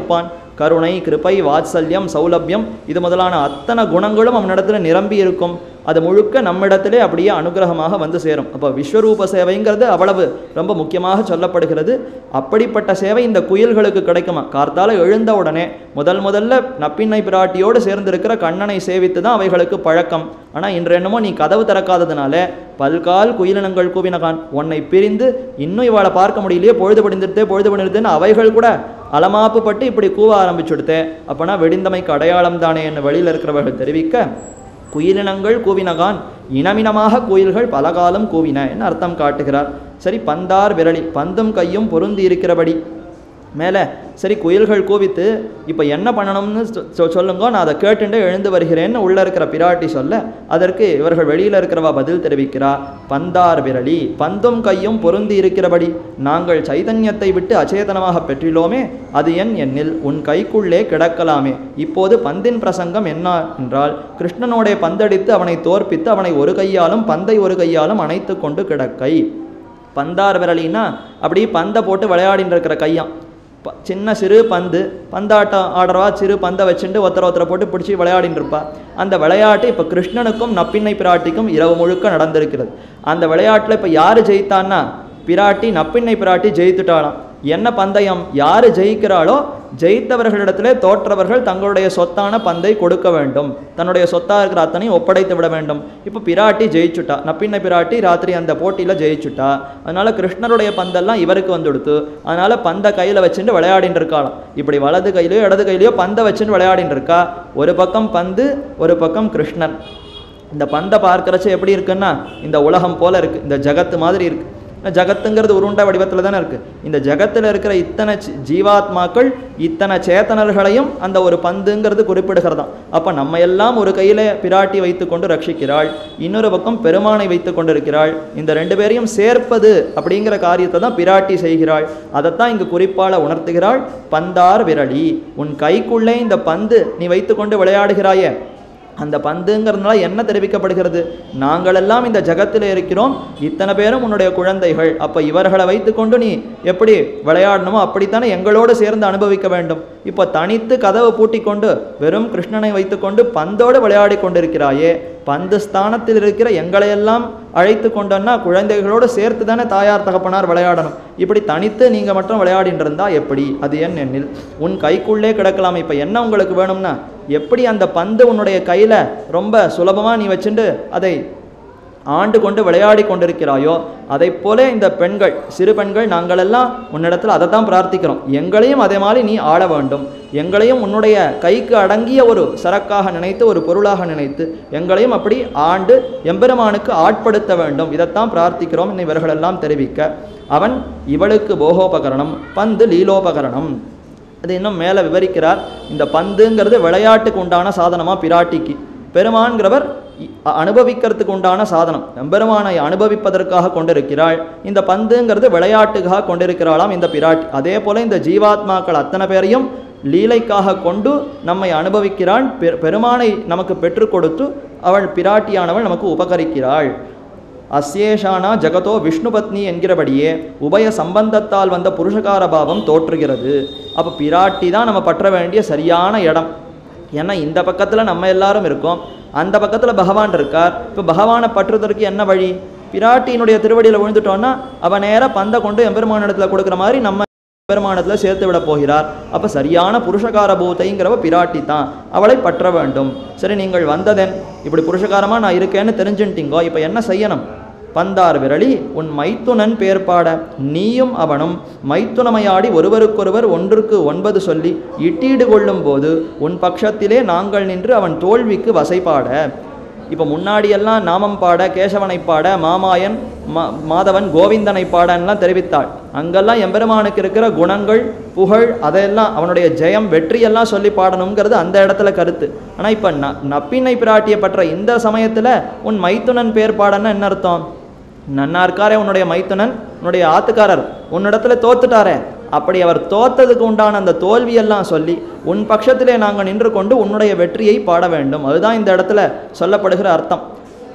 கருணை கிருபை வாத்சல்யம் சௌலபியம் இது முதலான அத்தனை குணங்களும் அவனிடத்துல நிரம்பி இருக்கும் அது முழுக்க நம்மிடத்திலே அப்படியே அனுகிரகமாக வந்து சேரும் அப்போ விஸ்வரூப சேவைங்கிறது அவ்வளவு ரொம்ப முக்கியமாக சொல்லப்படுகிறது அப்படிப்பட்ட சேவை இந்த குயில்களுக்கு கிடைக்குமா கார்த்தால எழுந்த உடனே முதல் முதல்ல நப்பின்னை பிராட்டியோடு சேர்ந்திருக்கிற கண்ணனை சேவித்து தான் அவைகளுக்கு பழக்கம் ஆனால் இன்று என்னமோ நீ கதவு திறக்காததுனால பல்கால் குயிலினங்கள் கூவினகான் உன்னை பிரிந்து இன்னும் இவளை பார்க்க முடியலையே பொழுது படிந்துட்டே பொழுது படிந்துட்டேன்னு அவைகள் கூட அலமாப்பு பட்டு இப்படி கூவ ஆரம்பிச்சுடுத்தே அப்போனா வெடிந்தமைக்கு அடையாளம் தானே என்று வெளியில் இருக்கிறவர்கள் தெரிவிக்க குயிலினங்கள் கூவினகான் இனமினமாக குயில்கள் பலகாலம் கூவின என்று அர்த்தம் காட்டுகிறார் சரி பந்தார் விரலி பந்தும் கையும் பொருந்தி இருக்கிறபடி மேலே சரி குயில்கள் கூவித்து இப்போ என்ன பண்ணணும்னு சொ- சொ- சொல்லுங்க நான் அதை கேட்டுட்டு எழுந்து வருகிறேன்னு உள்ளே இருக்கிற பிராட்டி சொல்ல அதற்கு இவர்கள் வெளியில் இருக்கிறவா பதில் தெரிவிக்கிறா பந்தார் விரலி பந்தும் கையும் பொருந்தி இருக்கிறபடி நாங்கள் சைதன்யத்தை விட்டு அச்சேதனமாக பெற்றிலோமே அது என் எண்ணில் உன் கைக்குள்ளே கிடக்கலாமே இப்போது பந்தின் பிரசங்கம் என்ன என்றால் கிருஷ்ணனோடே பந்தடித்து அவனை தோற்பித்து அவனை ஒரு கையாலும் பந்தை ஒரு கையாலும் அணைத்து கொண்டு கிடக்கை பந்தார் விரலின்னா அப்படி பந்தை போட்டு விளையாடின்னு இருக்கிற கையாம் ப- சின்ன சிறு பந்து பந்தாட்டம் ஆடுறவா சிறு பந்தை வச்சுட்டு ஒருத்தர ஒருத்தரை போட்டு பிடிச்சி விளையாடின்னு இருப்பா அந்த விளையாட்டு இப்போ கிருஷ்ணனுக்கும் நப்பின்னை பிராட்டிக்கும் இரவு முழுக்க நடந்திருக்கிறது அந்த விளையாட்டில் இப்போ யார் ஜெயித்தான்னா பிராட்டி நப்பின்னை பிராட்டி ஜெயித்துட்டாளாம் என்ன பந்தயம் யார் ஜெயிக்கிறாளோ ஜெயித்தவர்களிடத்திலே தோற்றவர்கள் தங்களுடைய சொத்தான பந்தை கொடுக்க வேண்டும் தன்னுடைய சொத்தா இருக்கிற அத்தனையும் ஒப்படைத்து விட வேண்டும் இப்போ பிராட்டி ஜெயிச்சுட்டா நப்பின்ன பிராட்டி ராத்திரி அந்த போட்டியில் ஜெயிச்சுட்டா அதனால கிருஷ்ணருடைய பந்தெல்லாம் இவருக்கு வந்துடுத்து அதனால பந்தை கையில் வச்சுட்டு விளையாடின்னு இருக்காளாம் இப்படி வலது கையிலையோ இடது கையிலையோ பந்தை வச்சுட்டு விளையாடின்னு இருக்கா ஒரு பக்கம் பந்து ஒரு பக்கம் கிருஷ்ணன் இந்த பந்தை பார்க்கறச்ச எப்படி இருக்குன்னா இந்த உலகம் போல இருக்கு இந்த ஜகத்து மாதிரி இருக்கு இந்த ஜகத்துங்கிறது உருண்ட வடிவத்தில் தானே இருக்கு இந்த ஜகத்தில் இருக்கிற இத்தனை சி- ஜீவாத்மாக்கள் இத்தனை சேத்தனர்களையும் அந்த ஒரு பந்துங்கிறது குறிப்பிடுகிறதாம் அப்போ நம்ம எல்லாம் ஒரு கையில பிராட்டி வைத்துக்கொண்டு ரட்சிக்கிறாள் இன்னொரு பக்கம் பெருமானை வைத்து கொண்டிருக்கிறாள் இந்த ரெண்டு பேரையும் சேர்ப்பது அப்படிங்கிற காரியத்தை தான் பிராட்டி செய்கிறாள் அதைத்தான் இங்கு குறிப்பால உணர்த்துகிறாள் பந்தார் விரலி உன் கைக்குள்ளே இந்த பந்து நீ வைத்துக்கொண்டு விளையாடுகிறாயே அந்த பந்துங்கிறதுனால என்ன தெரிவிக்கப்படுகிறது நாங்களெல்லாம் இந்த ஜகத்தில் இருக்கிறோம் இத்தனை பேரும் உன்னுடைய குழந்தைகள் அப்போ இவர்களை வைத்துக்கொண்டு நீ எப்படி விளையாடணுமோ அப்படித்தானே எங்களோடு சேர்ந்து அனுபவிக்க வேண்டும் இப்போ தனித்து கதவை பூட்டிக்கொண்டு வெறும் கிருஷ்ணனை வைத்துக்கொண்டு பந்தோடு விளையாடி கொண்டிருக்கிறாயே பந்து ஸ்தானத்தில் இருக்கிற எங்களையெல்லாம் அழைத்து கொண்டோன்னா குழந்தைகளோடு சேர்த்து தானே தாயார் தகப்பனார் விளையாடணும் இப்படி தனித்து நீங்கள் மட்டும் விளையாடின்னு இருந்தா எப்படி அது என் எண்ணில் உன் கைக்குள்ளே கிடக்கலாம் இப்போ என்ன உங்களுக்கு வேணும்னா எப்படி அந்த பந்து உன்னுடைய கையில் ரொம்ப சுலபமாக நீ வச்சுட்டு அதை ஆண்டு கொண்டு விளையாடி கொண்டிருக்கிறாயோ அதைப் போல இந்த பெண்கள் சிறு பெண்கள் நாங்களெல்லாம் உன்னிடத்தில் அதை தான் பிரார்த்திக்கிறோம் எங்களையும் அதே மாதிரி நீ ஆள வேண்டும் எங்களையும் உன்னுடைய கைக்கு அடங்கிய ஒரு சரக்காக நினைத்து ஒரு பொருளாக நினைத்து எங்களையும் அப்படி ஆண்டு எம்பெருமானுக்கு ஆட்படுத்த வேண்டும் இதைத்தான் பிரார்த்திக்கிறோம் என்று இவர்களெல்லாம் தெரிவிக்க அவன் இவளுக்கு போகோபகரணம் பந்து லீலோபகரணம் அது இன்னும் மேலே விவரிக்கிறார் இந்த பந்துங்கிறது விளையாட்டுக்கு உண்டான சாதனமா பிராட்டிக்கு பெருமான்கிறவர் இ- அ- அனுபவிக்கிறதுக்கு உண்டான சாதனம் எம்பெருமானை அனுபவிப்பதற்காக கொண்டிருக்கிறாள் இந்த பந்துங்கிறது விளையாட்டுக்காக கொண்டிருக்கிறாளாம் இந்த பிராட்டி அதே போல இந்த ஜீவாத்மாக்கள் அத்தனை பேரையும் லீலைக்காக கொண்டு நம்மை அனுபவிக்கிறாள் பெ- பெருமானை நமக்கு பெற்றுக் கொடுத்து அவள் பிராட்டியானவள் நமக்கு உபகரிக்கிறாள் அஸ்யேஷானா ஜகதோ விஷ்ணுபத்னி என்கிறபடியே உபய சம்பந்தத்தால் வந்த புருஷகார பாவம் தோற்றுகிறது அப்போ பிராட்டி தான் நம்ம பற்ற வேண்டிய சரியான இடம் ஏன்னா இந்த பக்கத்தில் நம்ம எல்லாரும் இருக்கோம் அந்த பக்கத்தில் பகவான் இருக்கார் இப்போ பகவானை பற்றுவதற்கு என்ன வழி பிராட்டியினுடைய திருவடியில் விழுந்துட்டோன்னா அவன் நேராக பந்தை கொண்டு எம்பெருமானிடத்தில் கொடுக்குற மாதிரி நம்ம பெருமானத்தில் சேர்த்து விட போகிறார் அப்போ சரியான புருஷகார பூத்தைங்கிறவ பிராட்டி தான் அவளை பற்ற வேண்டும் சரி நீங்கள் வந்ததென் இப்படி புருஷகாரமாக நான் இருக்கேன்னு தெரிஞ்சுட்டீங்கோ இப்போ என்ன செய்யணும் பந்தார் விரலி உன் மைத்துனன் பேர்பாட நீயும் அவனும் மைத்துனமையாடி ஒருவருக்கொருவர் ஒன்றுக்கு ஒன்பது சொல்லி இட்டீடு கொள்ளும் போது உன் பட்சத்திலே நாங்கள் நின்று அவன் தோல்விக்கு வசைபாட இப்போ முன்னாடியெல்லாம் நாமம் பாட கேசவனை பாட மாமாயன் மா மாதவன் கோவிந்தனை பாடன்லாம் தெரிவித்தாள் அங்கெல்லாம் எம்பெருமானுக்கு இருக்கிற குணங்கள் புகழ் அதையெல்லாம் அவனுடைய ஜெயம் வெற்றியெல்லாம் சொல்லி பாடணுங்கிறது அந்த இடத்துல கருத்து ஆனால் இப்போ ந நப்பின்னை பிராட்டியை பற்ற இந்த சமயத்தில் உன் மைத்துனன் பேர் பாடன்னா என்ன அர்த்தம் நன்னா இருக்காரே உன்னுடைய மைத்துனன் உன்னுடைய ஆத்துக்காரர் உன்னிடத்துல தோத்துட்டாரே அப்படி அவர் தோத்ததுக்கு உண்டான அந்த தோல்வியெல்லாம் சொல்லி உன் பட்சத்திலே நாங்கள் நின்று கொண்டு உன்னுடைய வெற்றியை பாட வேண்டும் அதுதான் இந்த இடத்துல சொல்லப்படுகிற அர்த்தம்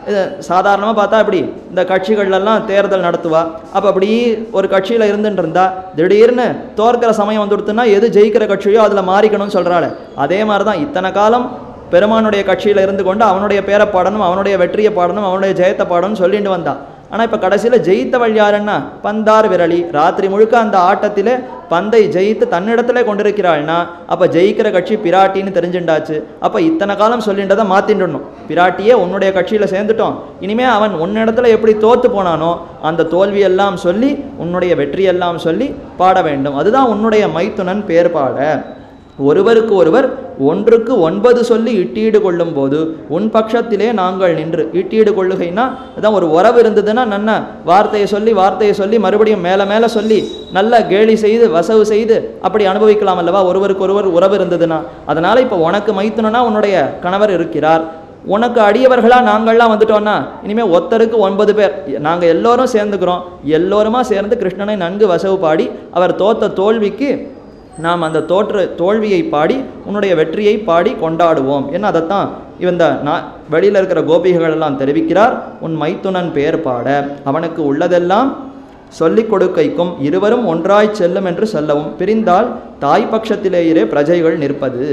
சாதாரணமாக பார்த்தா இப்படி இந்த கட்சிகள்லாம் தேர்தல் நடத்துவா அப்போ அப்படி ஒரு கட்சியில் இருந்துட்டு இருந்தா திடீர்னு தோற்கிற சமயம் வந்துடுத்துன்னா எது ஜெயிக்கிற கட்சியோ அதில் மாறிக்கணும்னு சொல்கிறாள் அதே மாதிரி தான் இத்தனை காலம் பெருமானுடைய கட்சியில் இருந்து கொண்டு அவனுடைய பேரை பாடணும் அவனுடைய வெற்றியை பாடணும் அவனுடைய ஜெயத்தை பாடணும்னு சொல்லிட்டு வந்தான் ஆனால் இப்போ கடைசியில் ஜெயித்தவள் யாருன்னா பந்தார் விரலி ராத்திரி முழுக்க அந்த ஆட்டத்திலே பந்தை ஜெயித்து தன்னிடத்திலே கொண்டிருக்கிறாள்னா அப்போ ஜெயிக்கிற கட்சி பிராட்டின்னு தெரிஞ்சுண்டாச்சு அப்போ இத்தனை காலம் சொல்லின்றதை மாற்றிண்டுடணும் பிராட்டியே உன்னுடைய கட்சியில் சேர்ந்துட்டோம் இனிமே அவன் உன்னிடத்துல எப்படி தோத்து போனானோ அந்த தோல்வியெல்லாம் சொல்லி உன்னுடைய வெற்றியெல்லாம் சொல்லி பாட வேண்டும் அதுதான் உன்னுடைய மைத்துனன் பேர் பாட ஒருவருக்கு ஒருவர் ஒன்றுக்கு ஒன்பது சொல்லி இட்டீடு கொள்ளும் போது உன் பட்சத்திலே நாங்கள் நின்று இட்டீடு கொள்ளுகைன்னா அதான் ஒரு உறவு இருந்ததுன்னா நன்ன வார்த்தையை சொல்லி வார்த்தையை சொல்லி மறுபடியும் மேலே மேலே சொல்லி நல்ல கேலி செய்து வசவு செய்து அப்படி அனுபவிக்கலாம் அல்லவா ஒருவருக்கு ஒருவர் உறவு இருந்ததுன்னா அதனால் இப்போ உனக்கு மைத்துனனா உன்னுடைய கணவர் இருக்கிறார் உனக்கு அடியவர்களா நாங்கள்லாம் வந்துட்டோம்னா இனிமேல் ஒத்தருக்கு ஒன்பது பேர் நாங்கள் எல்லோரும் சேர்ந்துக்கிறோம் எல்லோருமா சேர்ந்து கிருஷ்ணனை நன்கு வசவு பாடி அவர் தோத்த தோல்விக்கு நாம் அந்த தோற்று தோல்வியை பாடி உன்னுடைய வெற்றியை பாடி கொண்டாடுவோம் என்ன அதைத்தான் இந்த நான் வெளியில் இருக்கிற கோபிகைகள் எல்லாம் தெரிவிக்கிறார் உன் மைத்துனன் பெயர் பாட அவனுக்கு உள்ளதெல்லாம் சொல்லிக் கொடுக்கைக்கும் இருவரும் ஒன்றாய் செல்லும் என்று சொல்லவும் பிரிந்தால் தாய் பட்சத்திலேயே பிரஜைகள் நிற்பது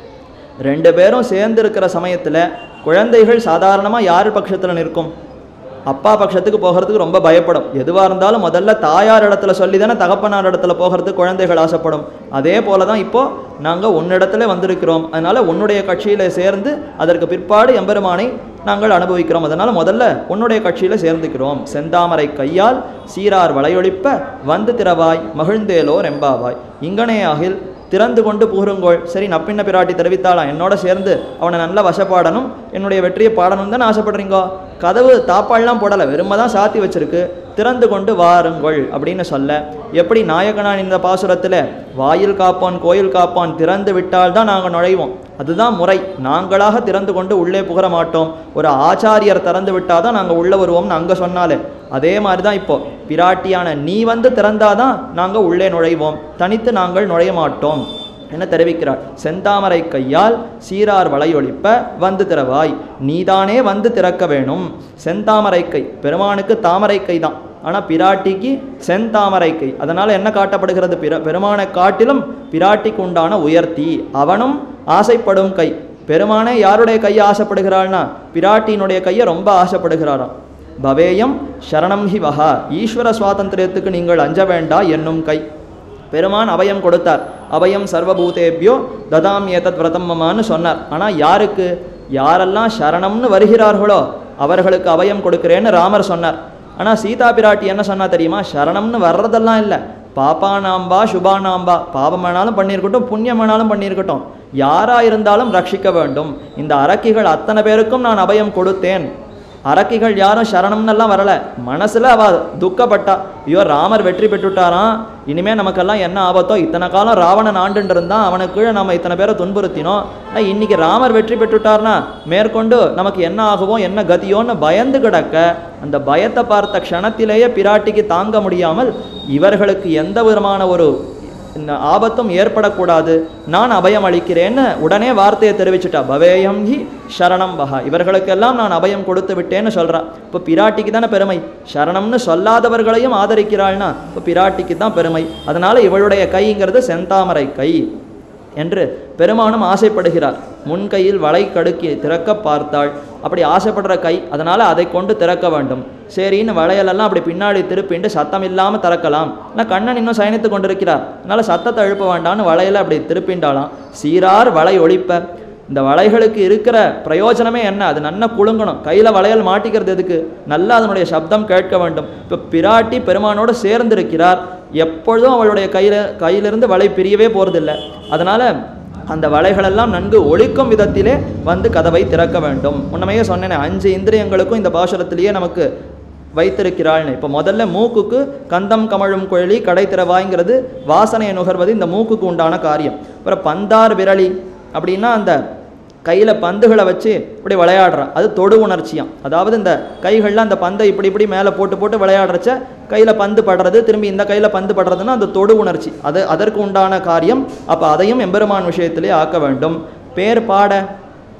ரெண்டு பேரும் சேர்ந்து இருக்கிற சமயத்தில் குழந்தைகள் சாதாரணமாக யார் பட்சத்தில் நிற்கும் அப்பா பட்சத்துக்கு போகிறதுக்கு ரொம்ப பயப்படும் எதுவாக இருந்தாலும் முதல்ல தாயார் இடத்துல சொல்லி தானே தகப்பனார் இடத்துல போகிறதுக்கு குழந்தைகள் ஆசைப்படும் அதே போல தான் இப்போது நாங்கள் உன்னிடத்துல வந்திருக்கிறோம் அதனால் உன்னுடைய கட்சியில் சேர்ந்து அதற்கு பிற்பாடு எம்பெருமானை நாங்கள் அனுபவிக்கிறோம் அதனால் முதல்ல உன்னுடைய கட்சியில் சேர்ந்துக்கிறோம் செந்தாமரை கையால் சீரார் வளையொழிப்ப வந்து திறவாய் மகிழ்ந்தேலோர் எம்பாவாய் இங்கனே ஆகில் திறந்து கொண்டு புகுருங்கோள் சரி நப்பின்ன பிராட்டி தெரிவித்தாளாம் என்னோட சேர்ந்து அவனை நல்லா வசப்பாடணும் என்னுடைய வெற்றியை பாடணும் தானே ஆசைப்படுறீங்கோ கதவு தாப்பாள்லாம் போடலை வெறுமை தான் சாத்தி வச்சிருக்கு திறந்து கொண்டு வாருங்கள் அப்படின்னு சொல்ல எப்படி நாயகனான் இந்த பாசுரத்தில் வாயில் காப்பான் கோயில் காப்பான் திறந்து விட்டால் தான் நாங்கள் நுழைவோம் அதுதான் முறை நாங்களாக திறந்து கொண்டு உள்ளே புகர மாட்டோம் ஒரு ஆச்சாரியர் திறந்து விட்டால் தான் நாங்கள் உள்ளே வருவோம்னு அங்கே சொன்னாலே அதே மாதிரி தான் இப்போ பிராட்டியான நீ வந்து திறந்தாதான் நாங்கள் உள்ளே நுழைவோம் தனித்து நாங்கள் நுழைய மாட்டோம் என தெரிவிக்கிறார் செந்தாமரை கையால் சீரார் வளையொழிப்ப வந்து திறவாய் நீதானே வந்து திறக்க வேணும் செந்தாமரை கை பெருமானுக்கு தாமரை கை தான் ஆனால் பிராட்டிக்கு செந்தாமரை கை அதனால் என்ன காட்டப்படுகிறது பிற பெருமானை காட்டிலும் பிராட்டிக்கு உண்டான உயர்த்தி அவனும் ஆசைப்படும் கை பெருமானே யாருடைய கையை ஆசைப்படுகிறாள்னா பிராட்டியினுடைய கையை ரொம்ப ஆசைப்படுகிறாராம் பவேயம் சரணம் ஹி வஹா ஈஸ்வர சுவாதந்திரியத்துக்கு நீங்கள் அஞ்ச வேண்டா என்னும் கை பெருமான் அபயம் கொடுத்தார் அபயம் சர்வபூதேபியோ ததாம் ஏதத் விரதம் மமான்னு சொன்னார் ஆனால் யாருக்கு யாரெல்லாம் சரணம்னு வருகிறார்களோ அவர்களுக்கு அபயம் கொடுக்கிறேன்னு ராமர் சொன்னார் ஆனால் சீதா பிராட்டி என்ன சொன்னா தெரியுமா சரணம்னு வர்றதெல்லாம் இல்லை பாப்பானாம்பா சுபானாம்பா பாபம் வேணாலும் பண்ணியிருக்கட்டும் புண்ணியம் வேணாலும் பண்ணியிருக்கட்டும் யாரா இருந்தாலும் ரட்சிக்க வேண்டும் இந்த அரக்கிகள் அத்தனை பேருக்கும் நான் அபயம் கொடுத்தேன் அரக்கிகள் யாரும் சரணம்னெல்லாம் வரல மனசுல அவ துக்கப்பட்டா ஐயோ ராமர் வெற்றி பெற்றுட்டாராம் இனிமே நமக்கெல்லாம் என்ன ஆபத்தோ இத்தனை காலம் ராவணன் ஆண்டுன்னு இருந்தான் அவனுக்கு கீழே நம்ம இத்தனை பேரை துன்புறுத்தினோம் ஆனா, இன்னைக்கு ராமர் வெற்றி பெற்றுட்டார்னா மேற்கொண்டு நமக்கு என்ன ஆகுமோ என்ன கதியோன்னு பயந்து கிடக்க அந்த பயத்தை பார்த்த க்ஷணத்திலேயே பிராட்டிக்கு தாங்க முடியாமல் இவர்களுக்கு எந்த விதமான ஒரு இந்த ஆபத்தும் ஏற்படக்கூடாது நான் அபயம் அளிக்கிறேன்னு உடனே வார்த்தையை தெரிவிச்சுட்டா பவேயம் ஹி சரணம் பஹா இவர்களுக்கெல்லாம் நான் அபயம் கொடுத்து விட்டேன்னு சொல்றா இப்போ பிராட்டிக்கு தானே பெருமை சரணம்னு சொல்லாதவர்களையும் ஆதரிக்கிறாள்னா இப்போ பிராட்டிக்கு தான் பெருமை அதனால இவளுடைய கைங்கிறது செந்தாமரை கை என்று பெருமானும் ஆசைப்படுகிறார் முன் கையில் வளை கடுக்கி திறக்க பார்த்தாள் அப்படி ஆசைப்படுற கை அதனால் அதை கொண்டு திறக்க வேண்டும் சரின்னு வளையலெல்லாம் அப்படி பின்னாடி திருப்பிண்டு சத்தம் இல்லாமல் திறக்கலாம் ஆனால் கண்ணன் இன்னும் சயனித்து கொண்டிருக்கிறார் அதனால் சத்தத்தை எழுப்ப வேண்டாம்னு வளையலை அப்படி திருப்பிண்டாலாம் சீரார் வளை ஒழிப்ப இந்த வளைகளுக்கு இருக்கிற பிரயோஜனமே என்ன அது நன்னா குலுங்கணும் கையில் வளையல் மாட்டிக்கிறது எதுக்கு நல்லா அதனுடைய சப்தம் கேட்க வேண்டும் இப்போ பிராட்டி பெருமானோடு சேர்ந்திருக்கிறார் எப்பொழுதும் அவளுடைய கையில் கையிலிருந்து வலை பிரியவே போகிறதில்ல அதனால் அந்த வலைகளெல்லாம் நன்கு ஒழிக்கும் விதத்திலே வந்து கதவை திறக்க வேண்டும் முன்னமையே சொன்னேனே அஞ்சு இந்திரியங்களுக்கும் இந்த பாசுரத்திலேயே நமக்கு வைத்திருக்கிறாள்னு இப்போ முதல்ல மூக்குக்கு கந்தம் கமழும் குழலி கடை திறவாய்ங்கிறது வாசனையை நுகர்வது இந்த மூக்குக்கு உண்டான காரியம் அப்புறம் பந்தார் விரலி அப்படின்னா அந்த கையில் பந்துகளை வச்சு இப்படி விளையாடுறான் அது தொடு உணர்ச்சியாம் அதாவது இந்த கைகளில் அந்த பந்தை இப்படி இப்படி மேலே போட்டு போட்டு விளையாடுறச்ச கையில் பந்து படுறது திரும்பி இந்த கையில் பந்து படுறதுன்னா அந்த தொடு உணர்ச்சி அது அதற்கு உண்டான காரியம் அப்போ அதையும் எம்பெருமான் விஷயத்திலே ஆக்க வேண்டும் பேர் பாட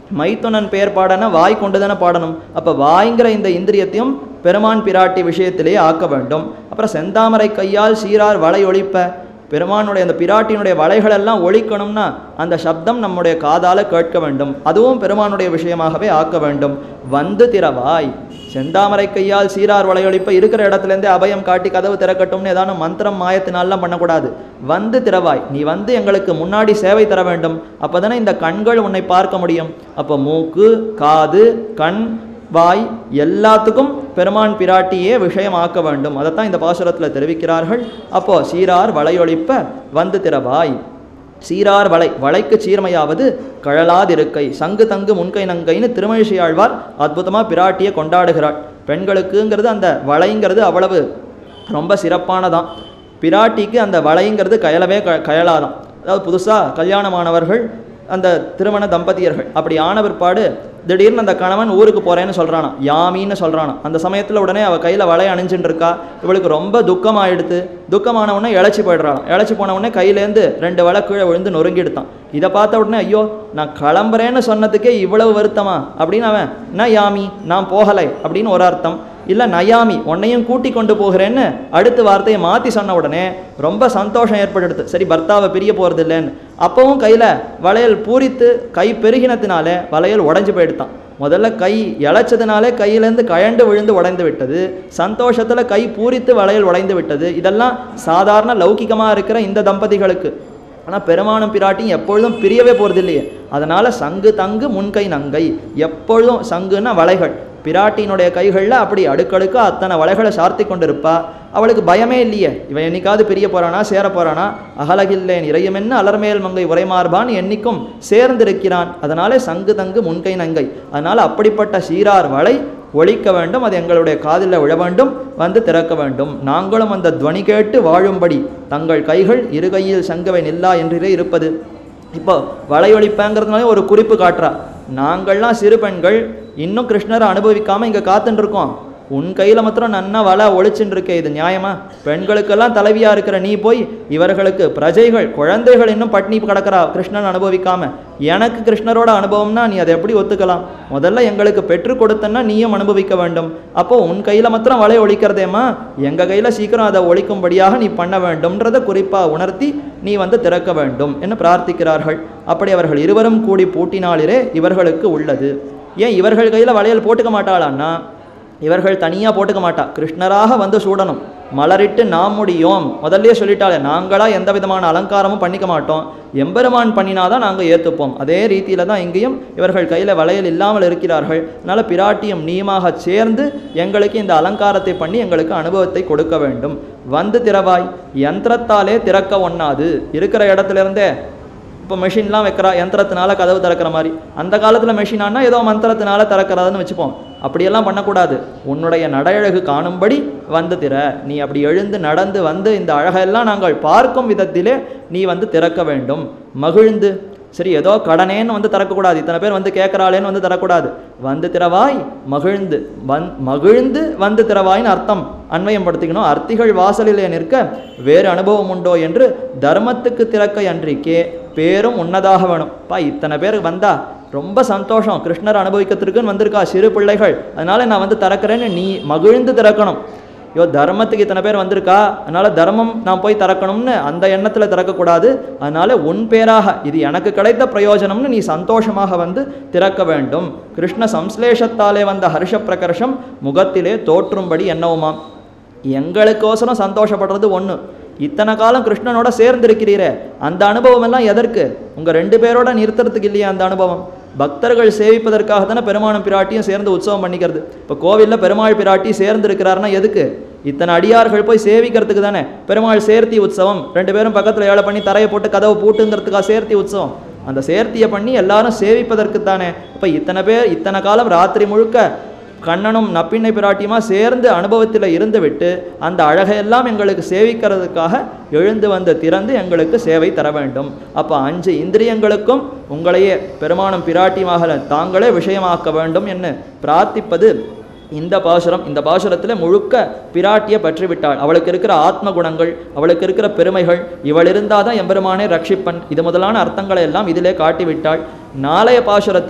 மைத்துனன் பெயர் பாடனா வாய் கொண்டு தானே பாடணும் அப்போ வாய்ங்கிற இந்த இந்திரியத்தையும் பெருமான் பிராட்டி விஷயத்திலேயே ஆக்க வேண்டும் அப்புறம் செந்தாமரை கையால் சீரார் வளை ஒழிப்ப பெருமானுடைய அந்த பிராட்டியினுடைய வளைகள் எல்லாம் ஒழிக்கணும்னா அந்த சப்தம் நம்முடைய காதால கேட்க வேண்டும் அதுவும் பெருமானுடைய விஷயமாகவே ஆக்க வேண்டும் வந்து திறவாய் செந்தாமரை கையால் சீரார் வளையொழிப்ப இருக்கிற இடத்துலேருந்தே அபயம் காட்டி கதவு திறக்கட்டும்னு ஏதாவது மந்திரம் மாயத்தினாலாம் பண்ணக்கூடாது வந்து திறவாய் நீ வந்து எங்களுக்கு முன்னாடி சேவை தர வேண்டும் அப்பதானே இந்த கண்கள் உன்னை பார்க்க முடியும் அப்போ மூக்கு காது கண் வாய் எல்லாத்துக்கும் பெருமான் பிராட்டியே விஷயமாக்க வேண்டும் அதைத்தான் இந்த பாசுரத்தில் தெரிவிக்கிறார்கள் அப்போ சீரார் வளையொழிப்ப வந்து திறவாய் சீரார் வளை வளைக்கு சீர்மையாவது கழலாதிருக்கை சங்கு தங்கு முன்கை நங்கைன்னு திருமழிசை ஆழ்வார் அற்புதமாக பிராட்டியை கொண்டாடுகிறாள் பெண்களுக்குங்கிறது அந்த வளைங்கிறது அவ்வளவு ரொம்ப சிறப்பானதான் பிராட்டிக்கு அந்த வளைங்கிறது கயலவே க கயலாதான் அதாவது புதுசாக கல்யாணமானவர்கள் அந்த திருமண தம்பதியர்கள் அப்படி ஆன பிற்பாடு திடீர்னு அந்த கணவன் ஊருக்கு போகிறேன்னு சொல்கிறானா யாமின்னு சொல்கிறானா அந்த சமயத்தில் உடனே அவள் கையில் வளைய அணிஞ்சுட்டு இருக்கா இவளுக்கு ரொம்ப துக்கமாயிடுத்து துக்கமான உடனே இழைச்சி போயிடுறாளாம் இழைச்சி போன உடனே கையிலேருந்து ரெண்டு வலை கீழே விழுந்து நொறுங்கிடுத்தான் இதை பார்த்த உடனே ஐயோ நான் கிளம்புறேன்னு சொன்னதுக்கே இவ்வளவு வருத்தமா அப்படின்னு அவன் நான் யாமி நான் போகலை அப்படின்னு ஒரு அர்த்தம் இல்லை நயாமி உன்னையும் கூட்டி கொண்டு போகிறேன்னு அடுத்த வார்த்தையை மாற்றி சொன்ன உடனே ரொம்ப சந்தோஷம் ஏற்படுது சரி பர்த்தாவை பிரிய போகிறது இல்லைன்னு அப்பவும் கையில் வளையல் பூரித்து கை பெருகினத்தினாலே வளையல் உடஞ்சி போயிடுத்தான் முதல்ல கை இழைச்சதுனாலே கையிலேருந்து கழண்டு விழுந்து உடைந்து விட்டது சந்தோஷத்தில் கை பூரித்து வளையல் உடைந்து விட்டது இதெல்லாம் சாதாரண லௌகிகமாக இருக்கிற இந்த தம்பதிகளுக்கு ஆனால் பெருமானும் பிராட்டியும் எப்பொழுதும் பிரியவே போகிறது இல்லையே அதனால் சங்கு தங்கு முன்கை நங்கை எப்பொழுதும் சங்குன்னா வளைகள் பிராட்டியினுடைய கைகளில் அப்படி அடுக்கடுக்கா அத்தனை வளைகளை சார்த்தி கொண்டிருப்பா அவளுக்கு பயமே இல்லையே இவன் என்னைக்காவது பிரிய போறானா சேர போறானா அகலகில்லேன் இறையுமென்னு அலர்மேல் மங்கை உரைமார்பான் என்னைக்கும் சேர்ந்திருக்கிறான் அதனாலே சங்கு தங்கு முன்கை நங்கை அதனால் அப்படிப்பட்ட சீரார் வளை ஒழிக்க வேண்டும் அது எங்களுடைய காதில் விழ வேண்டும் வந்து திறக்க வேண்டும் நாங்களும் அந்த துவனி கேட்டு வாழும்படி தங்கள் கைகள் இரு கையில் சங்கவை நில்லா என்றே இருப்பது இப்போ வளையொழிப்பேங்கிறதுனால ஒரு குறிப்பு காட்டுறா நாங்கள்லாம் சிறு பெண்கள் இன்னும் கிருஷ்ணரை அனுபவிக்காம இங்கே காத்துட்டு இருக்கோம் உன் கையில் மாத்திரம் நன்னா வலை ஒழிச்சுட்டு இருக்கே இது நியாயமா பெண்களுக்கெல்லாம் தலைவியா இருக்கிற நீ போய் இவர்களுக்கு பிரஜைகள் குழந்தைகள் இன்னும் பட்னி கிடக்கிறா கிருஷ்ணன் அனுபவிக்காம எனக்கு கிருஷ்ணரோட அனுபவம்னா நீ அதை எப்படி ஒத்துக்கலாம் முதல்ல எங்களுக்கு பெற்று கொடுத்தன்னா நீயும் அனுபவிக்க வேண்டும் அப்போ உன் கையில் மாத்திரம் வலை ஒழிக்கிறதேம்மா எங்கள் கையில் சீக்கிரம் அதை ஒழிக்கும்படியாக நீ பண்ண வேண்டும்ன்றதை குறிப்பாக உணர்த்தி நீ வந்து திறக்க வேண்டும் என்று பிரார்த்திக்கிறார்கள் அப்படி அவர்கள் இருவரும் கூடி பூட்டினாலிரே இவர்களுக்கு உள்ளது ஏன் இவர்கள் கையில் வளையல் போட்டுக்க மாட்டாளான்னா இவர்கள் தனியாக போட்டுக்க மாட்டா கிருஷ்ணராக வந்து சூடணும் மலரிட்டு நாம் முடியும் முதல்லயே சொல்லிட்டாலே நாங்களாக எந்த விதமான அலங்காரமும் பண்ணிக்க மாட்டோம் எம்பெருமான் பண்ணினாதான் நாங்கள் ஏற்றுப்போம் அதே ரீதியில் தான் இங்கேயும் இவர்கள் கையில் வளையல் இல்லாமல் இருக்கிறார்கள் அதனால் பிராட்டியும் நீமாக சேர்ந்து எங்களுக்கு இந்த அலங்காரத்தை பண்ணி எங்களுக்கு அனுபவத்தை கொடுக்க வேண்டும் வந்து திறவாய் யந்திரத்தாலே திறக்க ஒண்ணாது இருக்கிற இடத்துல இருந்தே இப்போ மெஷின்லாம் வைக்கிறா யந்திரத்தினால கதவு திறக்கிற மாதிரி அந்த காலத்தில் மெஷினானா ஏதோ மந்திரத்தினால திறக்கிறதுன்னு வச்சுப்போம் அப்படியெல்லாம் பண்ணக்கூடாது உன்னுடைய நடையழகு காணும்படி வந்து திற நீ அப்படி எழுந்து நடந்து வந்து இந்த அழகெல்லாம் நாங்கள் பார்க்கும் விதத்திலே நீ வந்து திறக்க வேண்டும் மகிழ்ந்து சரி ஏதோ கடனேன்னு வந்து திறக்கக்கூடாது இத்தனை பேர் வந்து கேட்குறாளேன்னு வந்து தரக்கூடாது வந்து திறவாய் மகிழ்ந்து வந் மகிழ்ந்து வந்து திறவாய்ன்னு அர்த்தம் அன்வயம் படுத்திக்கணும் அர்த்திகள் வாசலிலே நிற்க வேறு அனுபவம் உண்டோ என்று தர்மத்துக்கு திறக்க அன்றிக்கே பேரும் உன்னதாக வேணும் பா இத்தனை பேர் வந்தா ரொம்ப சந்தோஷம் கிருஷ்ணர் அனுபவிக்கிறதுக்குன்னு வந்திருக்கா சிறு பிள்ளைகள் அதனால நான் வந்து திறக்கிறேன்னு நீ மகிழ்ந்து திறக்கணும் ஐயோ தர்மத்துக்கு இத்தனை பேர் வந்திருக்கா அதனால தர்மம் நான் போய் திறக்கணும்னு அந்த எண்ணத்தில் திறக்கக்கூடாது அதனால உன் பேராக இது எனக்கு கிடைத்த பிரயோஜனம்னு நீ சந்தோஷமாக வந்து திறக்க வேண்டும் கிருஷ்ண சம்ஸ்லேஷத்தாலே வந்த ஹர்ஷ பிரகர்ஷம் முகத்திலே தோற்றும்படி என்னவுமாம் எங்களுக்கோசரம் சந்தோஷப்படுறது ஒன்று இத்தனை காலம் கிருஷ்ணனோட சேர்ந்திருக்கிறீரே அந்த அனுபவம் எல்லாம் எதற்கு உங்க ரெண்டு பேரோட நிறுத்துறதுக்கு இல்லையா அந்த அனுபவம் பக்தர்கள் சேவிப்பதற்காக தானே பெருமானும் பிராட்டியும் சேர்ந்து உற்சவம் பண்ணிக்கிறது இப்போ கோவிலில் பெருமாள் பிராட்டி சேர்ந்து இருக்கிறாருன்னா எதுக்கு இத்தனை அடியார்கள் போய் சேவிக்கிறதுக்கு தானே பெருமாள் சேர்த்தி உற்சவம் ரெண்டு பேரும் பக்கத்தில் ஏழை பண்ணி தரையை போட்டு கதவை பூட்டுங்கிறதுக்காக சேர்த்தி உற்சவம் அந்த சேர்த்தியை பண்ணி எல்லாரும் சேவிப்பதற்கு தானே இப்போ இத்தனை பேர் இத்தனை காலம் ராத்திரி முழுக்க கண்ணனும் நப்பிண்ணை பிராட்டியுமா சேர்ந்து அனுபவத்தில் இருந்துவிட்டு அந்த அழகையெல்லாம் எங்களுக்கு சேவிக்கிறதுக்காக எழுந்து வந்து திறந்து எங்களுக்கு சேவை தர வேண்டும் அப்போ அஞ்சு இந்திரியங்களுக்கும் உங்களையே பெருமானும் பிராட்டியுமாக தாங்களே விஷயமாக்க வேண்டும் என்று பிரார்த்திப்பது இந்த பாசுரம் இந்த பாசுரத்தில் முழுக்க பிராட்டியை பற்றி விட்டாள் அவளுக்கு இருக்கிற ஆத்ம குணங்கள் அவளுக்கு இருக்கிற பெருமைகள் இவள் இருந்தால் தான் எம்பெருமானே ரட்சிப்பன் இது முதலான அர்த்தங்களை எல்லாம் இதிலே காட்டிவிட்டாள் நாளைய பாசுரத்தில்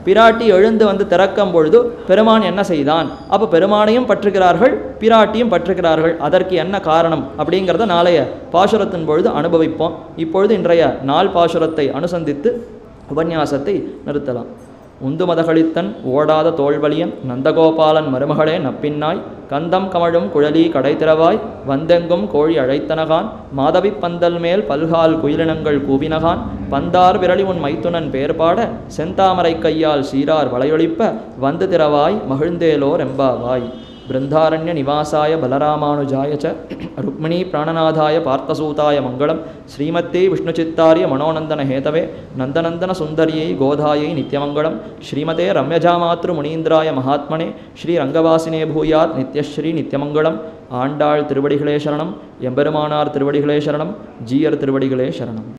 பிராட்டி எழுந்து வந்து திறக்கும் பொழுது பெருமான் என்ன செய்தான் அப்போ பெருமானையும் பற்றுகிறார்கள் பிராட்டியும் பற்றுகிறார்கள் அதற்கு என்ன காரணம் அப்படிங்கிறத நாளைய பாசுரத்தின் பொழுது அனுபவிப்போம் இப்பொழுது இன்றைய நாள் பாசுரத்தை அனுசந்தித்து உபன்யாசத்தை நிறுத்தலாம் உந்து மதகளித்தன் ஓடாத தோல்வலியன் நந்தகோபாலன் மருமகளே நப்பின்னாய் கந்தம் கமழும் குழலி கடைத்திறவாய் வந்தெங்கும் கோழி அழைத்தனகான் மாதவிப் பந்தல் மேல் பல்கால் குயிலினங்கள் கூவினகான் பந்தார் விரலி உன் மைத்துனன் பேர்பாட செந்தாமரை கையால் சீரார் வளையொழிப்ப வந்து திறவாய் மகிழ்ந்தேலோர் எம்பாவாய் பிருந்தாரண்ய நிவாசாய பலராமானுஜாய ச ருக்மிணி பிராணநாதாய பார்த்தசூதாய மங்களம் ஸ்ரீமத்தே விஷ்ணுச்சித்தாரிய மனோநந்தன ஹேதவே நந்தநந்தன சுந்தரியை கோதாயை நித்யமங்கலம் ஸ்ரீமதே ரம்யஜாமாத்ரு முனீந்திராய மகாத்மனே ஸ்ரீ ரங்கவாசினே பூயாத் நித்யஸ்ரீ நித்யமங்கலம் ஆண்டாள் திருவடிகளே சரணம் எம்பெருமானார் திருவடிகளே சரணம் ஜீயர் திருவடிகளே சரணம்